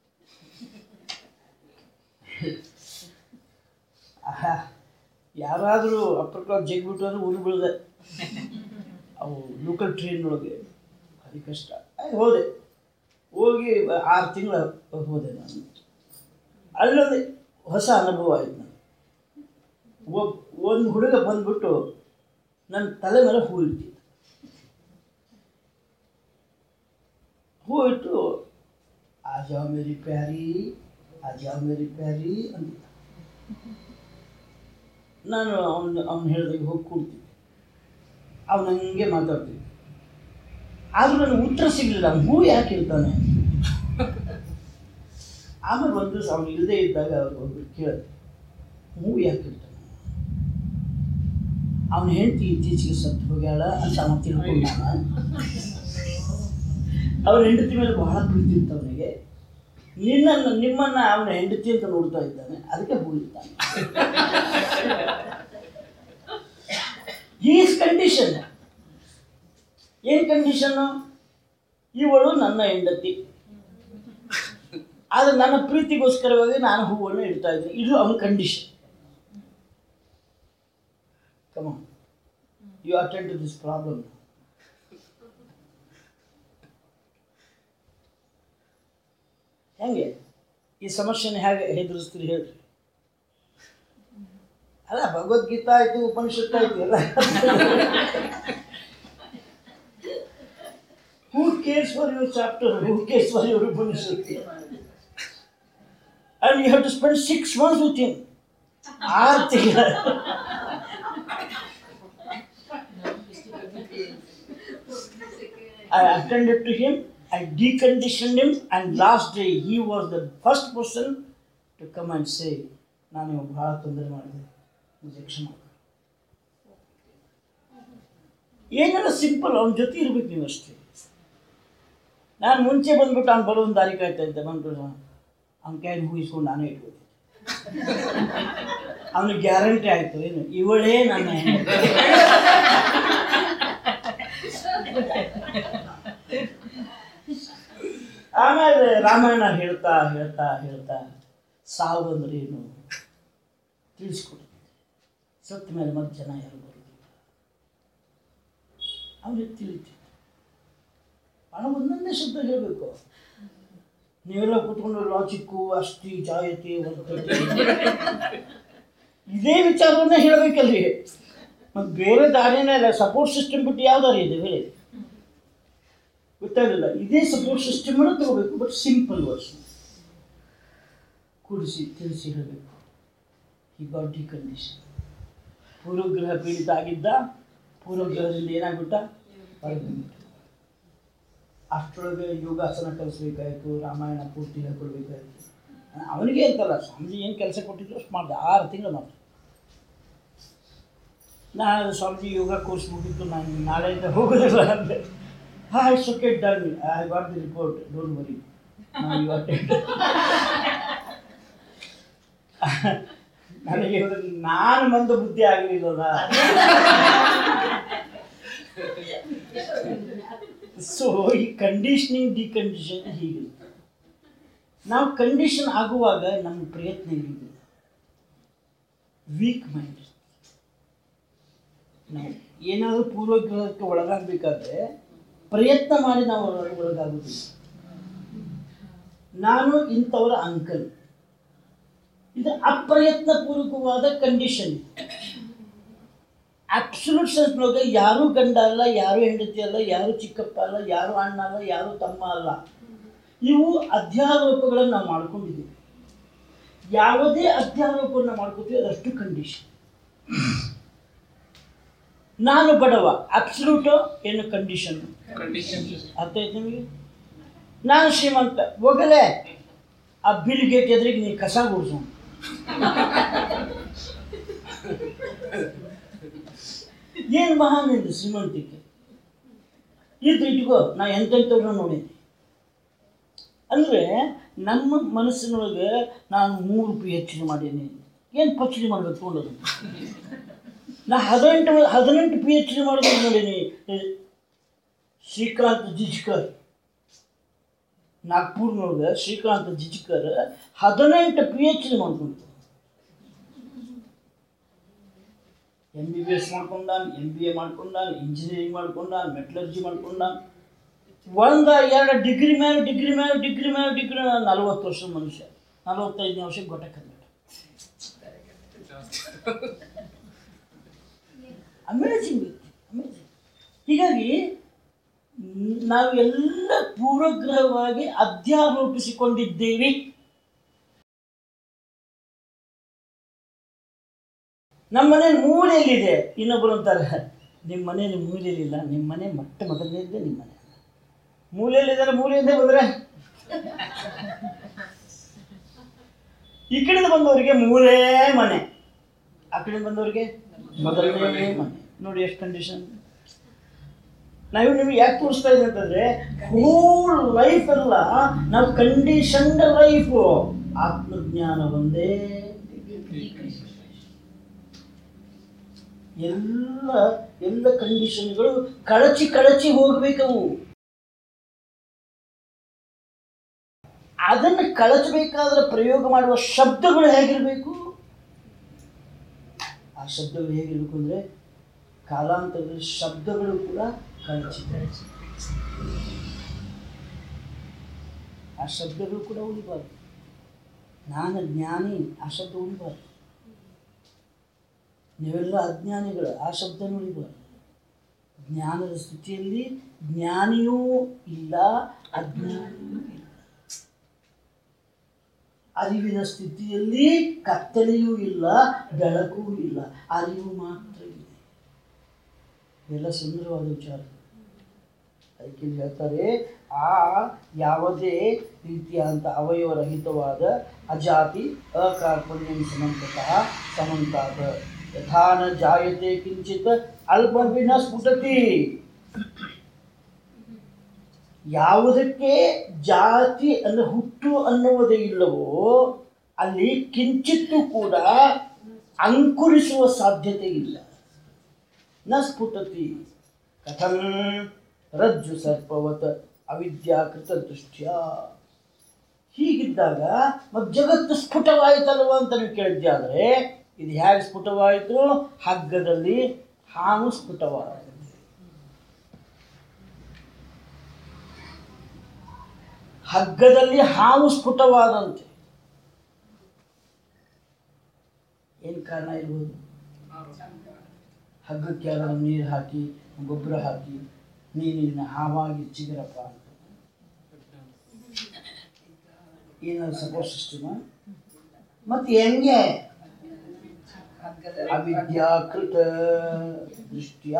ಆಹಾ ಯಾರಾದರೂ ಅಪ್ಪರ್ ಕ್ಲಾತ್ ಜಗ್ಬಿಟ್ಟು ಅಂದ್ರೆ ಊರು ಬೀಳ್ದೆ ಅವು ಲೋಕಲ್ ಟ್ರೈನ್ನೊಳಗೆ ಭಾರಿ ಕಷ್ಟ ಆಯ್ತು ಹೋದೆ ಹೋಗಿ ಆರು ತಿಂಗಳ ಹೋದೆ ನಾನು ಅಲ್ಲೊಂದು ಹೊಸ ಅನುಭವ ಆಯ್ತು ನನಗೆ ಒಬ್ಬ ಒಂದು ಹುಡುಗ ಬಂದ್ಬಿಟ್ಟು ನನ್ನ ತಲೆ ಮೇಲೆ ಹೂ ಇಟ್ಟಿತ್ತು ಹೂ ಇಟ್ಟು ಆ ಜಾವ್ ಮೇರಿ ಪ್ಯಾರಿ ಆ ಜಾವ್ ಮೇರಿ ಪ್ಯಾರಿ ಅಂತ ನಾನು ಅವನು ಅವ್ನು ಹೇಳಿದಾಗ ಹೋಗಿ ಕೂಡ್ತೀನಿ ಅವನು ಹಂಗೆ ಮಾತಾಡ್ತೀನಿ ಆದರೂ ನನಗೆ ಉತ್ತರ ಸಿಗಲಿಲ್ಲ ಅವ್ನು ಹೂ ಯಾಕೆ ಇರ್ತಾನೆ ಆಮೇಲೆ ಒಂದು ದಿವಸ ಅವನು ಇಲ್ಲದೆ ಇದ್ದಾಗ ಅವ್ರು ಒಬ್ರು ಕೇಳಿದೆ ಹೂ ಯಾಕೆ ಇರ್ತಾನೆ ಅವನ ಹೆಂಡತಿ ಇತ್ತೀಚೆಗೆ ಸತ್ತು ಹೋಗ್ಯಾಳ ಅಂತ ಅವನು ತಿಳ್ಕೊಂಡ ಅವ್ರ ಹೆಂಡತಿ ಮೇಲೆ ಬಹಳ ಪ್ರೀತಿ ಇತ್ತು ಅವನಿಗೆ ನಿನ್ನನ್ನು ನಿಮ್ಮನ್ನ ಅವನ ಹೆಂಡತಿ ಅಂತ ನೋಡ್ತಾ ಇದ್ದಾನೆ ಅದಕ್ಕೆ ಹೂ ಇರ್ತಾನೆ ಈಸ್ ಕಂಡೀಷನ್ ಏನು ಕಂಡೀಷನ್ನು ಇವಳು ನನ್ನ ಹೆಂಡತಿ ಆದರೆ ನನ್ನ ಪ್ರೀತಿಗೋಸ್ಕರವಾಗಿ ನಾನು ಹೂವನ್ನು ಇಡ್ತಾ ಇದ್ದೀನಿ ಇದು ಅವನ condition come you attend to this problem ಹೆಂಗೆ ಈ ಸಮಸ್ಯೆನ ಹೇಗೆ ಹೆದರಿಸ್ತೀರಿ ಹೇಳ್ರಿ ಅಲ್ಲ ಭಗವದ್ಗೀತಾ ಆಯ್ತು ಉಪನಿಷತ್ತು ಆಯ್ತು ಎಲ್ಲ who cares for your chapter who cares for your Upanishad and you have to spend six months with him ಆರು ತಿಂಗಳ I attended to him, I deconditioned him, and last day he was the first person to come and say, ನಾನು ಇವಾಗ ಭಾಳ ತೊಂದರೆ ಮಾಡಿದೆ ಮುझे ಕ್ಷಮ ಮಾಡು." ಏನೆಲ್ಲ ಸಿಂಪಲ್ ಅವನ ಜೊತೆ ಇರ್ಬೇಕು ನೀವು ಅಷ್ಟೇ ನಾನು ಮುಂಚೆ ಬಂದ್ಬಿಟ್ಟು ಅವ್ನು ಬರೋ ಒಂದು ದಾರಿ ಕಾಯ್ತಾ ಇದ್ದೆ ಬಂದ್ಬಿಟ್ಟು ಅವ್ನ ಕೈ ಹೂಯಿಸ್ಕೊಂಡು ನಾನೇ ಇಟ್ಕೊಳ್ತಿದ್ದೆ ಅವನಿಗೆ ಗ್ಯಾರಂಟಿ ಆಯಿತು ಏನು ಇವಳೇ ನನ್ನ ಹೆಂಡತಿ. ಆಮೇಲೆ ರಾಮಾಯಣ ಹೇಳ್ತಾ ಹೇಳ್ತಾ ಹೇಳ್ತಾ ಸಾವು ಅಂದ್ರೆ ಏನು ತಿಳಿಸ್ಕೊಡ್ತಿದ್ದೆ ಸತ್ತ ಮೇಲೆ ಮತ್ತೆ ಜನ ಯಾರು ಬರೋದಿಲ್ಲ ಅವನಿಗೆ ತಿಳಿತು ಅವನು ಒಂದೊಂದೇ ಶಬ್ದ ಹೇಳಬೇಕು ನೀವೆಲ್ಲ ಕೂತ್ಕೊಂಡು ಲಾಜಿಕ್ಕು ಅಸ್ಥಿ ಜಾಯತೆ ವರ್ತತೆ ಇದೇ ವಿಚಾರವನ್ನೇ ಹೇಳಬೇಕಲ್ರಿ ಮತ್ತು ಬೇರೆ ದಾರಿನೇ ಇಲ್ಲ ಸಪೋರ್ಟ್ ಸಿಸ್ಟಮ್ ಬಿಟ್ಟು ಯಾವ ದಾರಿ ಇದೆ ಬೇರೆ ಗೊತ್ತಾಗಲಿಲ್ಲ ಇದೇ ಸಪೋರ್ಟ್ ಸಿಸ್ಟಮ್ ಅನ್ನು ತಗೋಬೇಕು ಬಟ್ ಸಿಂಪಲ್ ವರ್ಷ ಕೂಡಿಸಿ ತಿಳಿಸಿ ಹೇಳಬೇಕು ಈ ಗಾಟ್ ಡಿ ಕಂಡೀಷನ್ ಪೂರ್ವಗ್ರಹ ಪೀಡಿತ ಆಗಿದ್ದ ಪೂರ್ವಗ್ರಹದಿಂದ ಏನಾಗ್ಬಿಟ್ಟ ಹೊರಗೆ ಬಂದ್ಬಿಟ್ಟ ಅಷ್ಟರೊಳಗೆ ಯೋಗಾಸನ ಕಲಿಸ್ಬೇಕಾಯ್ತು ರಾಮಾಯಣ ಪೂರ್ತಿ ಹೇಳ್ಕೊಡ್ಬೇಕಾಯ್ತು ಅವನಿಗೆ ಅಂತಲ್ಲ ಸ್ವಾಮೀಜಿ ಏನು ಕೆಲಸ ಕೊಟ್ಟಿದ್ರು ಅಷ್ಟು ಮಾಡಿದೆ ಆರು ತಿಂಗಳು ಮಾಡಿದೆ ನಾನು ಸ್ವಾಮೀಜಿ ಯೋಗ ಕೋರ್ಸ್ ಮುಗಿತು ನಾನು ನಾಳೆಯಿಂದ ಹೋಗೋದಿಲ್ಲ ಅಂದೆ ಹಾಂ it's okay done I got the report don't worry you attend ನನಗೆ ಇವ್ರು- ನಾನು ಮಂದ ಬುದ್ಧಿ ಆಗಲಿಲ್ಲಲ್ಲ ಸೊ ಈ ಕಂಡೀಷನಿಂಗ್ ಡಿಕಂಡೀಷನ್ ಹೀಗಿರುತ್ತೆ ನಾವು ಕಂಡೀಷನ್ ಆಗುವಾಗ ನಮ್ಮ ಪ್ರಯತ್ನ ಇರುವುದಿಲ್ಲ ವೀಕ್ ಮೈಂಡ್ ನಾವು ಏನಾದರೂ ಪೂರ್ವಗ್ರಹಕ್ಕೆ ಒಳಗಾಗಬೇಕಾದ್ರೆ ಪ್ರಯತ್ನ ಮಾಡಿ ನಾವು ಒಳ- ಒಳಗಾಗುವುದಿಲ್ಲ ನಾನು ಇಂಥವರ ಅಂಕಲ್ ಇದು ಅಪ್ರಯತ್ನ ಪೂರ್ವಕವಾದ ಕಂಡೀಷನ್ ಅಬ್ಸಲ್ಯೂಟ್ ಸೆನ್ಸ್ನೊಳಗೆ ಯಾರೂ ಗಂಡ ಅಲ್ಲ ಯಾರೂ ಹೆಂಡತಿ ಅಲ್ಲ ಯಾರೂ ಚಿಕ್ಕಪ್ಪ ಅಲ್ಲ ಯಾರೂ ಅಣ್ಣ ಅಲ್ಲ ಯಾರೂ ತಮ್ಮ ಅಲ್ಲ ಇವು ಅಧ್ಯಾರೋಪಗಳನ್ನು ನಾವು ಮಾಡ್ಕೊಂಡಿದ್ದೀವಿ ಯಾವುದೇ ಅಧ್ಯಾರೋಪವನ್ನು ಮಾಡ್ಕೋತೀವಿ ಅದಷ್ಟು ಕಂಡೀಷನ್ ನಾನು ಬಡವ ಅಬ್ಸಲ್ಯೂಟು ಏನು ಕಂಡೀಷನ್ ಅರ್ಥ ಆಯ್ತು ನಿಮಗೆ ನಾನು ಶ್ರೀಮಂತ ಹೋಗಲೇ ಆ ಬಿಲ್ ಗೇಟ್ ಎದುರಿಗೆ ನೀ ಕಸ ಗುಡಿಸು ಏನು ಮಹಾನ್ ಇದು ಶ್ರೀಮಂತಿಕೆ ಇದು ಇಟ್ಕೋ ನಾ ಎಂತೆಂಥವ್ರನ್ನ ನೋಡಿದ್ದೆ ಅಂದರೆ ನಮ್ಮ ಮನಸ್ಸಿನೊಳಗೆ ನಾನು ಮೂರು ಪಿ ಎಚ್ ಡಿ ಮಾಡೀನಿ ಏನು ಪಚ್ ಡಿ ಮಾಡಬೇಕು ಅನ್ನೋದು ನಾ ಹದಿನೆಂಟು ಹದಿನೆಂಟು ಪಿ ಎಚ್ ಡಿ ಮಾಡ್ಬೇಕು ನೋಡೀನಿ ಏ, ಶ್ರೀಕಾಂತ್ ಜಿಜ್ಕರ್ ನಾಗ್ಪುರ್ನೊಳಗೆ ಶ್ರೀಕಾಂತ್ ಜಿಜ್ಕರ್ ಹದಿನೆಂಟು ಪಿ ಎಚ್ ಡಿ ಮಾಡ್ಕೊಂಡು ಎಮ್ ಬಿ ಬಿ ಎಸ್ ಮಾಡ್ಕೊಂಡಾನ ಎಮ್ ಬಿ ಎ ಮಾಡ್ಕೊಂಡಾನ ಇಂಜಿನಿಯರಿಂಗ್ ಮಾಡ್ಕೊಂಡಾನ ಮೆಟ್ಲರ್ಜಿ ಮಾಡ್ಕೊಂಡಾನ ಒಂದ ಎರಡು ಡಿಗ್ರಿ ಮೇಲೆ ಡಿಗ್ರಿ ಮೇಲೆ ಡಿಗ್ರಿ ಮೇಲೆ ಡಿಗ್ರಿ ನಲವತ್ತು ವರ್ಷದ ಮನುಷ್ಯ ನಲವತ್ತೈದನೇ ವರ್ಷಕ್ಕೆ ಗೊಟ್ಟ ಕನ್ನಡ ಅಮೇಜಿಂಗ್ ಅಮೇಜಿಂಗ್ ಹೀಗಾಗಿ ಮ್, ನಾವೆಲ್ಲ ಪೂರ್ವಗ್ರಹವಾಗಿ ಅಧ್ಯಾರೋಪಿಸಿಕೊಂಡಿದ್ದೇವೆ ನಮ್ಮ ಮನೆ ಮೂಲೆಯಲ್ಲಿದೆ ಇನ್ನೊಬ್ಬರು ಅಂತಾರೆ ನಿಮ್ಮ ಮನೆ ನಿಮ್ಮ ಮೂಲೆಯಲ್ಲಿಲ್ಲ ನಿಮ್ಮ ಮನೆ ಮೊಟ್ಟ ಮೊದಲನೇದೇ ನಿಮ್ಮ ಮನೆ ಮೂಲೆಯಲ್ಲಿದ್ದಾರೆ ಮೂಲೆಯಿಂದ ಬಂದರೆ ಈ ಕಡೆಯಿಂದ ಬಂದವರಿಗೆ ಮೂರೇ ಮನೆ ಆ ಕಡೆಯಿಂದ ಬಂದವರಿಗೆ ಮೊದಲನೇ ಮನೆ ನೋಡಿ ಎಷ್ಟು ಕಂಡೀಷನ್ ನಾವು ನಿಮಗೆ ಯಾಕೆ ತೋರಿಸ್ತಾ ಇದ್ದೀವಿ ಅಂತಂದ್ರೆ ಹೋಲ್ ಲೈಫ್ ಎಲ್ಲ ನಾವು ಕಂಡೀಷನ್ಡ್ ಲೈಫು ಆತ್ಮಜ್ಞಾನ ಒಂದೇ ಎಲ್ಲ ಎಲ್ಲ ಕಂಡೀಷನ್ಗಳು ಕಳಚಿ ಕಳಚಿ ಹೋಗ್ಬೇಕವು ಅದನ್ನು ಕಳಚಬೇಕಾದ್ರೆ ಪ್ರಯೋಗ ಮಾಡುವ ಶಬ್ದಗಳು ಹೇಗಿರಬೇಕು ಆ ಶಬ್ದಗಳು ಹೇಗಿರಬೇಕು ಅಂದರೆ ಕಾಲಾಂತರದಲ್ಲಿ ಶಬ್ದಗಳು ಕೂಡ ಕಳಚಿ ಆ ಶಬ್ದಗಳು ಕೂಡ ಉಳಿಬಾರ್ದು ನಾನು ಜ್ಞಾನಿ ಆ ಶಬ್ದ ಉಳಿಬಾರ್ದು ನೀವೆಲ್ಲ ಅಜ್ಞಾನಿಗಳು ಆ ಶಬ್ದ ಉಳಿಬಾರ್ದು ಜ್ಞಾನದ ಸ್ಥಿತಿಯಲ್ಲಿ ಜ್ಞಾನಿಯೂ ಇಲ್ಲ ಅಜ್ಞಾನಿಯೂ ಇಲ್ಲ ಅರಿವಿನ ಸ್ಥಿತಿಯಲ್ಲಿ ಕತ್ತಲೆಯೂ ಇಲ್ಲ ಬೆಳಕೂ ಇಲ್ಲ ಅರಿವು ಮಾತ್ರ ಇದೆ ಇದೆಲ್ಲ ಸುಂದರವಾದ ವಿಚಾರ ಅದಕ್ಕೆ ಇಲ್ಲಿ ಹೇಳ್ತಾರೆ ಆ ಯಾವುದೇ ರೀತಿಯಾದಂಥ ಅವಯವರಹಿತವಾದ ಅಜಾತಿ ಅಕಾರ್ಪಣ್ಯಂ ಸಮಂತತಃ ಸಮಂತಾದ ಯಥಾನ ಜಾಯತೆ ಕಿಂಚಿತ್ ಅಲ್ಪವಿನ ಸ್ಫುಟತಿ ಯಾವುದಕ್ಕೆ ಜಾತಿ ಅಂದರೆ ಹುಟ್ಟು ಅನ್ನುವುದೇ ಇಲ್ಲವೋ ಅಲ್ಲಿ ಕಿಂಚಿತ್ತೂ ಕೂಡ ಅಂಕುರಿಸುವ ಸಾಧ್ಯತೆ ಇಲ್ಲ ನ ಸ್ಫುಟತಿ ಕಥಂ ರಜ್ಜು ಸರ್ಪವತ್ ಅವಿದ್ಯಾಕೃತ ದೃಷ್ಟ್ಯ ಹೀಗಿದ್ದಾಗ ಮತ್ತು ಜಗತ್ತು ಸ್ಫುಟವಾಯಿತಲ್ವ ಅಂತ ನೀವು ಕೇಳಿದ್ದೆ ಆದರೆ ಇದು ಹೇಗೆ ಸ್ಫುಟವಾಯಿತು ಹಗ್ಗದಲ್ಲಿ ಹಾವು ಸ್ಫುಟವಾಯಿತು ಹಗ್ಗದಲ್ಲಿ ಹಾವು ಸ್ಫುಟವಾದಂತೆ ಏನು ಕಾರಣ ಇರ್ಬೋದು ಹಗ್ಗಕ್ಕೆ ಯಾರಾದ್ರು ನೀರು ಹಾಕಿ ಗೊಬ್ಬರ ಹಾಕಿ ನೀರಿನ ಹಾವಾಗಿ ಚಿಗರಪ್ಪ ಅಂತ ಏನಾದ್ರು ಸಪೋರ್ಟ್ ಸಿಸ್ಟಮ ಮತ್ತು ಹೆಂಗೆ ಅವಿದ್ಯಾಕೃತ ದೃಷ್ಟಿಯ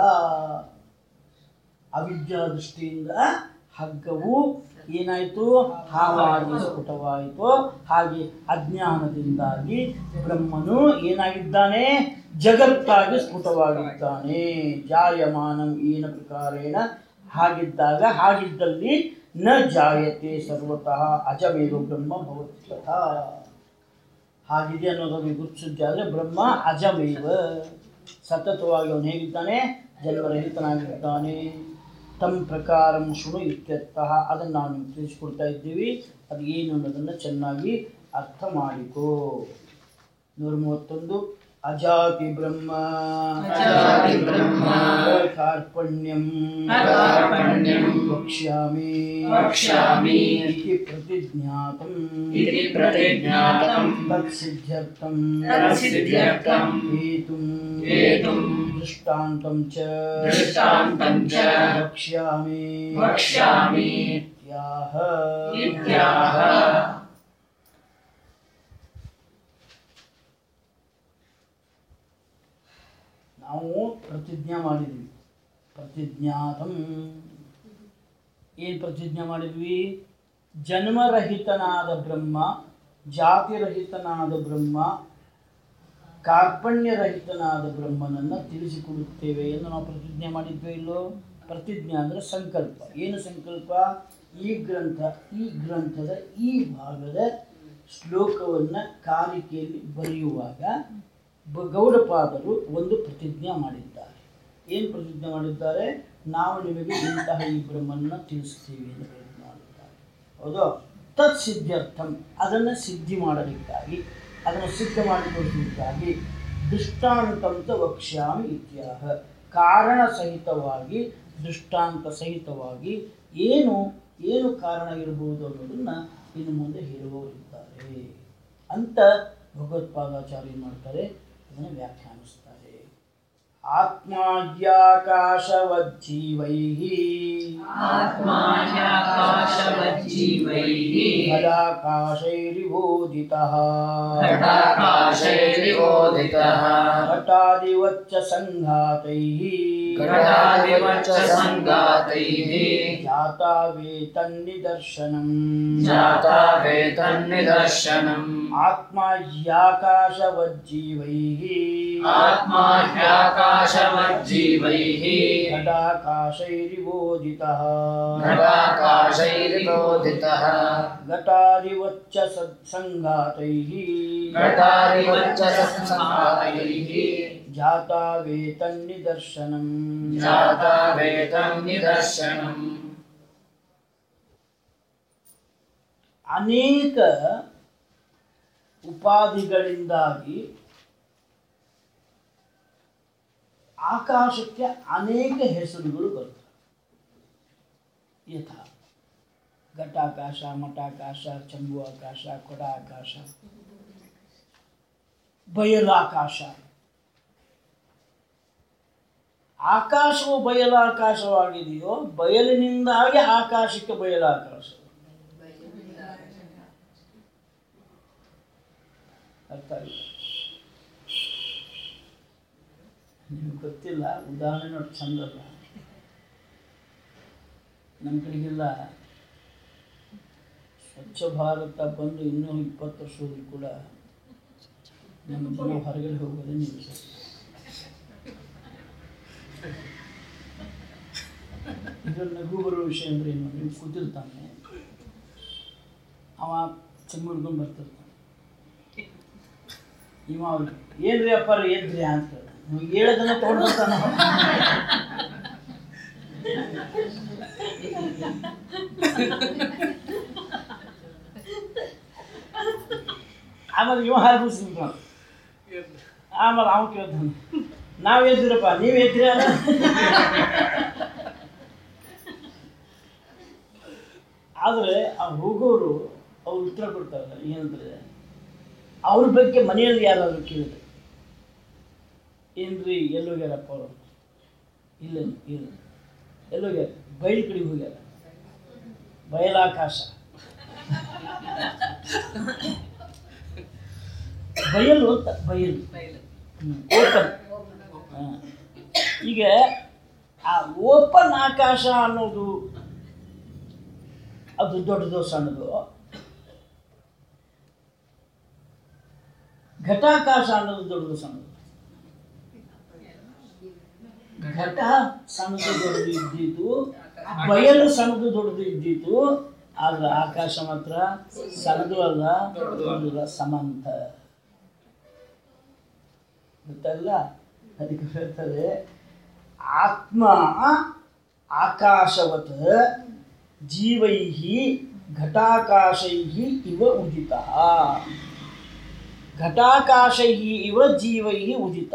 ಅವಿದ್ಯಾ ದೃಷ್ಟಿಯಿಂದ ಹಗ್ಗವು ಏನಾಯಿತು ಹಾವಾಗಿ ಸ್ಫುಟವಾಯಿತು ಹಾಗೆ ಅಜ್ಞಾನದಿಂದಾಗಿ ಬ್ರಹ್ಮನು ಏನಾಗಿದ್ದಾನೆ ಜಗತ್ತಾಗಿ ಸ್ಫುಟವಾಗಿದ್ದಾನೆ ಜಾಯಮಾನಂ ಏನ ಪ್ರಕಾರೇಣ ಹಾಗಿದ್ದಾಗ ಹಾಗಿದ್ದಲ್ಲಿ ನ ಜಾಯತೆ ಸರ್ವತಃ ಅಜಮೇವ ಬ್ರಹ್ಮ ಭವತಿ ತಥಾ ಹಾಗಿದೆ ಅನ್ನೋದನ್ನು ಗುರುತಿಸಿದ್ದೆ ಆದರೆ ಬ್ರಹ್ಮ ಅಜಮೇವ ಸತತವಾಗಿ ಅವನು ಹೇಗಿದ್ದಾನೆ ಜನ್ಮರಹಿತನಾಗಿದ್ದಾನೆ ತಮ್ಮ ಪ್ರಕಾರ ಶೃಣು ಇತ್ಯರ್ಥಃ ಅದನ್ನು ನಾವು ನಿಮ್ಗೆ ತಿಳಿಸ್ಕೊಡ್ತಾ ಇದ್ದೀವಿ ಅದು ಏನು ಅನ್ನೋದನ್ನು ಚೆನ್ನಾಗಿ ಅರ್ಥ ಮಾಡಿಕೋ ನೂರ ಮೂವತ್ತೊಂದು ಅಜಾತಿ ಬ್ರಹ್ಮ ಅಜಾತಿ ಬ್ರಹ್ಮ ಕಾರ್ಪಣ್ಯಂ ಅಕಾರ್ಪಣ್ಯಂ ವಕ್ಷ್ಯಾಮಿ ವಕ್ಷ್ಯಾಮಿ ಇತಿ ಪ್ರತಿಜ್ಞಾತಂ ಇತಿ ಪ್ರತಿಜ್ಞಾತಂ ತತ್ಸಿದ್ಧ್ಯರ್ಥಂ ತತ್ಸಿದ್ಧ್ಯರ್ಥಂ ಹೇತುಂ ಹೇತುಂ ದೃಷ್ಟಾಂತಂ ಚ ದೃಷ್ಟಾಂತಂ ಚ ವಕ್ಷ್ಯಾಮಿ ವಕ್ಷ್ಯಾಮಿ ಇತ್ಯಾಹ ಇತ್ಯಾಹ ನಾವು ಪ್ರತಿಜ್ಞೆ ಮಾಡಿದ್ವಿ ಪ್ರತಿಜ್ಞಾತಂ ಏನು ಪ್ರತಿಜ್ಞೆ ಮಾಡಿದ್ವಿ ಜನ್ಮರಹಿತನಾದ ಬ್ರಹ್ಮ ಜಾತಿರಹಿತನಾದ ಬ್ರಹ್ಮ ಕಾರ್ಪಣ್ಯರಹಿತನಾದ ಬ್ರಹ್ಮನನ್ನು ತಿಳಿಸಿಕೊಡುತ್ತೇವೆ ಎಂದು ನಾವು ಪ್ರತಿಜ್ಞೆ ಮಾಡಿದ್ವಿ ಇಲ್ಲೋ ಪ್ರತಿಜ್ಞೆ ಅಂದರೆ ಸಂಕಲ್ಪ ಏನು ಸಂಕಲ್ಪ ಈ ಗ್ರಂಥ ಈ ಗ್ರಂಥದ ಈ ಭಾಗದ ಶ್ಲೋಕವನ್ನು ಕಾರಿಕೆಯಲ್ಲಿ ಬರೆಯುವಾಗ ಬ- ಗೌಡಪಾದರು ಒಂದು ಪ್ರತಿಜ್ಞೆ ಮಾಡಿದ್ದಾರೆ ಏನು ಪ್ರತಿಜ್ಞೆ ಮಾಡಿದ್ದಾರೆ ನಾವು ನಿಮಗೆ ಇಂತಹ ಈ ಬ್ರಹ್ಮನ್ನ ತಿಳಿಸ್ತೀವಿ ಎಂದು ಪ್ರತಿಜ್ಞೆ ಮಾಡಿದ್ದಾರೆ ಹೌದು ತತ್ ಸಿದ್ಧಾರ್ಥಂ ಅದನ್ನು ಸಿದ್ಧಿ ಮಾಡಲಿಕ್ಕಾಗಿ ಅದನ್ನು ಸಿದ್ಧ ಮಾಡಿಕೊಳ್ಳಲಿಕ್ಕಾಗಿ ದೃಷ್ಟಾಂತಂತ ವಕ್ಷ್ಯಾಮಿ ಇತ್ಯಾಹ ಕಾರಣ ಸಹಿತವಾಗಿ ದೃಷ್ಟಾಂತ ಸಹಿತವಾಗಿ ಏನು ಏನು ಕಾರಣ ಇರಬಹುದು ಅನ್ನೋದನ್ನು ಇನ್ನು ಮುಂದೆ ಹೇಳುವವರಿದ್ದಾರೆ ಅಂತ ಭಗವತ್ಪಾದಾಚಾರ್ಯ ಏನು ಮಾಡ್ತಾರೆ ಇದನ್ನು ವ್ಯಾಖ್ಯಾನಿಸ್ತಾರೆ ಆತ್ಮಾದ್ಯಾಕಾಶವಜ್ಜೀವೈ ಆತ್ಮಾನ್ಯಾಕಾಶವಜ್ಜೀವೈಃ ಫಲಾಕಾಶೈರಿವೋದಿತಃ ಘಟಾಕಾಶೈರಿವೋದಿತಃ ಘಟಾದಿವಚ್ಚ ಸಂಘಾತೈः ಘಟಾದಿವಚ್ಚ ಸಂಗಾತೈಃ ಜಾತಾವೇತನ್ನಿದರ್ಶನಂ ಜಾತಾ ವೇತನ್ನಿದರ್ಶನम् ಆತ್ಮ ಹ್ಯಾಕಾಶವಜ್ಜೀವೈः ಆತ್ಮಾಹ್ಯಾಕಾಶವಜ್ಜೀವೈः ಘಟಾಕಾಶೈರಿವೋದಿತಃ ಘಟಾಕಾಶೈರಿವೋದಿತಃ ಘಟಾದಿವಚ್ಚ ಸತ್ಸಂಘಾತೈः ಘಟಾದಿವಚ್ಚ ಸಂಗಾತೈಃ ಜಾತಾವೇತನ್ನಿದರ್ಶನಂ ಜಾತಾ ವೇತನ್ನಿದರ್ಶನम् ಅನೇಕ ಉಪಾಧಿಗಳಿಂದಾಗಿ ಆಕಾಶಕ್ಕೆ ಅನೇಕ ಹೆಸರುಗಳು ಬರ್ತವೆ ಯಥಾ ಘಟಾಕಾಶ ಮಠಾಕಾಶ ಚಂಬು ಆಕಾಶ ಕೊಡ ಆಕಾಶ ಬಯಲಾಕಾಶ ಆಕಾಶವು ಬಯಲಾಕಾಶವಾಗಿದೆಯೋ ಬಯಲಿನಿಂದಾಗಿ ಆಕಾಶಕ್ಕೆ ಬಯಲಾಕಾಶ ಅರ್ಥ ಆಗಿಲ್ಲ ನಿಮ್ಗೆ ಗೊತ್ತಿಲ್ಲ ಉದಾಹರಣೆ ನೋಡಿ ಚಂದಲ್ಲ ನಮ್ಮ ಕಡೆಗೆಲ್ಲ ಸ್ವಚ್ಛ ಭಾರತ ಬಂದು ಇನ್ನೂ ಇಪ್ಪತ್ತು ವರ್ಷದಲ್ಲಿ ಕೂಡ ನಮ್ಮ ಜನ ಹೊರಗಡೆ ಹೋಗೋದೇ ನಿಲ್ಲಿಸ ಇದ್ರಲ್ಲಿ ನಗು ಬರೋ ವಿಷಯ ಅಂದ್ರೆ ಏನು ನೀವು ಕೂತಿರ್ತಾನೆ ಅವ ಚೆಂಬು ಹಿಡ್ಕೊಂಡು ಬರ್ತಿರ್ತಾನೆ ಇವ ಅವ್ರಿಗೆ ಏನ್ರಿ ಅಪ್ಪಾರ ಎದ್ರಿ ಅಂತ ಕೇಳ್ತಾನೆ. ನೀವು ಹೇಳೋದನ್ನ ತೊಗೊಂಡು ಬರ್ತಾನ ಆಮೇಲೆ ಇವ ಹಾರಿಸ್ತಾನ ಆಮೇಲೆ ಅವ ಕೇಳ್ತಾನೆ ನಾವ್ ಎದ್ದಿರಪ್ಪ ನೀವ್ ಎದ್ರಿ ಅಲ್ಲ ಆದರೆ ಆ ಹೋಗೋರು ಅವ್ರು ಉತ್ತರ ಕೊಡ್ತಾರಲ್ಲ ಏನಂದ್ರೆ ಅವ್ರ ಬಗ್ಗೆ ಮನೆಯಲ್ಲಿ ಯಾರಾದ್ರು ಕೇಳಿದ್ರೆ ಏನ್ರಿ ಎಲ್ಲೋಗ್ಯಾರಪ್ಪ ಅವರು ಇಲ್ಲ ಇಲ್ಲ ಎಲ್ಲೋಗ್ಯಾರ ಬಯಲು ಕಡೆಗೆ ಹೋಗ್ಯಾರ ಬಯಲಾಕಾಶ ಬಯಲು ಅಂತ ಬಯಲು ಓಪನ್ ಈಗ ಆ ಓಪನ್ ಆಕಾಶ ಅನ್ನೋದು ಅದು ದೊಡ್ಡದು ಸಣ್ಣದು ಘಟಾಕಾಶ ಅನ್ನೋದು ದೊಡ್ಡದು ಸಣ್ಣದು ಘಟ ಸಣ್ಣದು ದೊಡ್ಡದು ಇದ್ದಿತ್ತು ಬಯಲು ಸಣ್ಣದು ದೊಡ್ಡದು ಇದ್ದಿತ್ತು ಆದ್ರೆ ಆಕಾಶ ಮಾತ್ರ ಸಣ್ಣದು ಅಲ್ಲ ದೊಡ್ಡದು ಅಲ್ಲ ಸಮಾಂತ ಗೊತ್ತಲ್ಲ ಅದಕ್ಕೆ ಹೇಳ್ತಾರೆ ಆತ್ಮ ಆಕಾಶವತ್ ಜೀವೈ ಘಟಾಕಾಶೈ ಇವ ಉದಿತ ಘಟಾಕಾಶೈ ಇವ ಜೀವೈ ಉದಿತ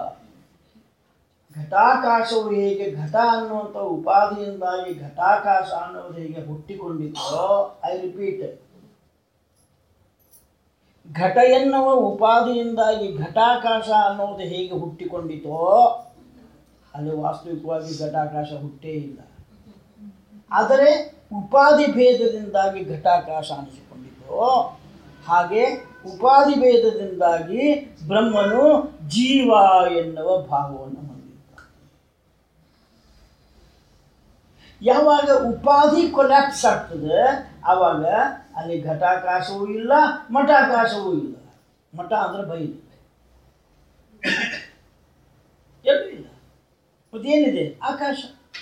ಘಟಾಕಾಶವು ಹೇಗೆ ಘಟ ಅನ್ನುವಂಥ ಉಪಾಧಿಯಿಂದಾಗಿ ಘಟಾಕಾಶ ಅನ್ನೋದು ಹೇಗೆ ಹುಟ್ಟಿಕೊಂಡಿತ್ತೋ ಐ ರಿಪೀಟ್ ಘಟ ಎನ್ನುವ ಉಪಾಧಿಯಿಂದಾಗಿ ಘಟಾಕಾಶ ಅನ್ನೋದು ಹೇಗೆ ಹುಟ್ಟಿಕೊಂಡಿತೋ ಅಲ್ಲಿ ವಾಸ್ತವಿಕವಾಗಿ ಘಟಾಕಾಶ ಹುಟ್ಟೇ ಇಲ್ಲ ಆದರೆ ಉಪಾಧಿ ಭೇದದಿಂದಾಗಿ ಘಟಾಕಾಶ ಅನಿಸಿಕೊಂಡಿತು ಹಾಗೆ ಉಪಾಧಿ ಭೇದದಿಂದಾಗಿ ಬ್ರಹ್ಮನು ಜೀವ ಎನ್ನುವ ಭಾವವನ್ನು ಹೊಂದಿದ್ದ ಯಾವಾಗ ಉಪಾಧಿ ಕೊಲ್ಯಾಪ್ಸ್ ಆಗ್ತದೆ ಆವಾಗ ಅಲ್ಲಿ ಘಟಾಕಾಶವೂ ಇಲ್ಲ ಮಠಾಕಾಶವೂ ಇಲ್ಲ ಮಠ ಅಂದ್ರೆ ಬೈಲು ಎಲ್ಲೂ ಇಲ್ಲ ಮತ್ತೇನಿದೆ ಆಕಾಶ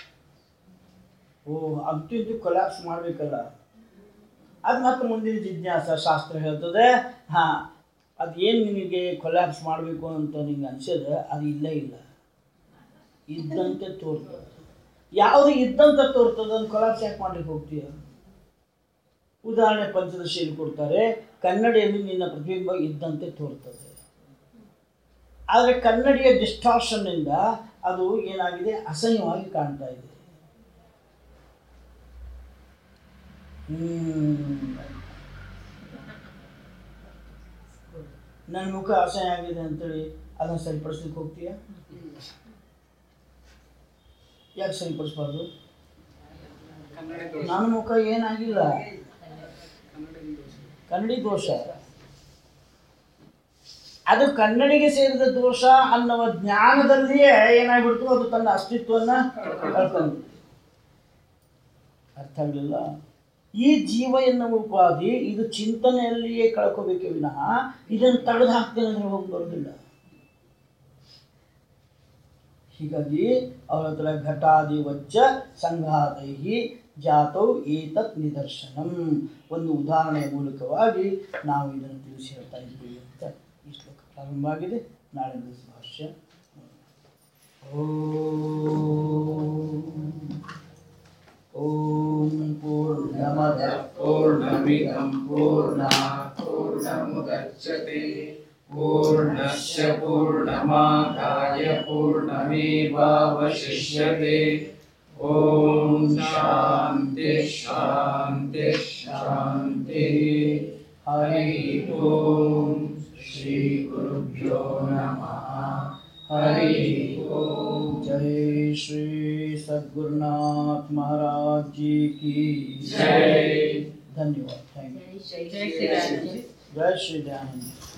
ಓ ಅಂತೂ ಇಂತೂ ಕೊಲ್ಯಾಪ್ಸ್ ಮಾಡಬೇಕಲ್ಲ ಅದು ಮತ್ತೆ ಮುಂದಿನ ಜಿಜ್ಞಾಸ ಶಾಸ್ತ್ರ ಹೇಳ್ತದೆ ಹಾಂ ಅದು ಏನು ನಿನಗೆ ಕೊಲ್ಯಾಪ್ಸ್ ಮಾಡಬೇಕು ಅಂತ ನಿಂಗೆ ಅನ್ಸಿದ್ರೆ ಅದು ಇಲ್ಲೇ ಇಲ್ಲ ಇದ್ದಂತೆ ತೋರ್ತದೆ ಯಾವುದು ಇದ್ದಂತೆ ತೋರ್ತದೆ ಅಂತ ಕೊಲ್ಯಾಪ್ಸ್ ಯಾಕೆ ಮಾಡ್ಲಿಕ್ಕೆ ಹೋಗ್ತೀಯ ಉದಾಹರಣೆ ಪಂಚದಶಿಯಲ್ಲಿ ಕೊಡ್ತಾರೆ ಕನ್ನಡಿಯಲ್ಲಿ ನಿನ್ನ ಪ್ರತಿಬಿಂಬ ಇದ್ದಂತೆ ತೋರ್ತದೆ ಆದರೆ ಕನ್ನಡಿಯ ಡಿಸ್ಟಾರ್ಷನ್ನಿಂದ ಅದು ಏನಾಗಿದೆ ಅಸಹ್ಯವಾಗಿ ಕಾಣ್ತಾ ಇದೆ ಹ್ಮ್. ನನ್ನ ಮುಖ ಅಸಹ್ಯ ಆಗಿದೆ ಅಂತೇಳಿ ಅದನ್ನು ಸರಿಪಡಿಸ್ಲಿಕ್ಕೆ ಹೋಗ್ತೀಯಾ ಯಾಕೆ ಸರಿಪಡಿಸ್ಬಾರ್ದು ನನ್ನ ಮುಖ ಏನಾಗಿಲ್ಲ ಕನ್ನಡಿ ದೋಷ ಅದು ಕನ್ನಡಿಗೆ ಸೇರಿದ ದೋಷ ಅನ್ನುವ ಜ್ಞಾನದಲ್ಲಿಯೇ ಏನಾಗ್ಬಿಡ್ತು ಅದು ತನ್ನ ಅಸ್ತಿತ್ವವನ್ನು ಕಳ್ಕೊಂಡು ಅರ್ಥ ಆಗಲಿಲ್ಲ ಈ ಜೀವ ಎನ್ನುವ ಉಪಾಧಿ ಇದು ಚಿಂತನೆಯಲ್ಲಿಯೇ ಕಳ್ಕೋಬೇಕೇ ವಿನಃ ಇದನ್ನು ತೆಗೆದು ಹಾಕ್ತೇನೆ ಅಂದ್ರೆ ಹೋಗಿ ಬರೋದಿಲ್ಲ ಹೀಗಾಗಿ ಅವರ ಹತ್ರ ಘಟಾದಿವಚ್ಚ ಸಂಘಾತೈ ಜಾತೌ ಏತತ್ ನಿದರ್ಶನಂ ಒಂದು ಉದಾಹರಣೆಯ ಮೂಲಕವಾಗಿ ನಾವು ಇದನ್ನು ತಿಳಿಸಿ ಹೇಳ್ತಾ ಇದ್ದೀವಿ ಅಂತ ಈ ಶ್ಲೋಕ ಪ್ರಾರಂಭ ಆಗಿದೆ ನಾಳೆ ದಿವಸ ಭಾಷ್ಯ ಓಂ ಓಂ ಪೂರ್ಣಮದ पूर्णमिदं पूर्णात् पूर्णमुदच्यते पूर्णस्य पूर्णमादाय पूर्णमेवावशिष्यते ॐ शान्ति शान्ति शान्तिः हरिः ॐ श्रीगुरुभ्यो नमः हरिः ॐ जय श्री सद्गुरुनाथ महाराज जी की जय धन्यवाद थैंक यू जय श्री राम जी जय श्री दयानंद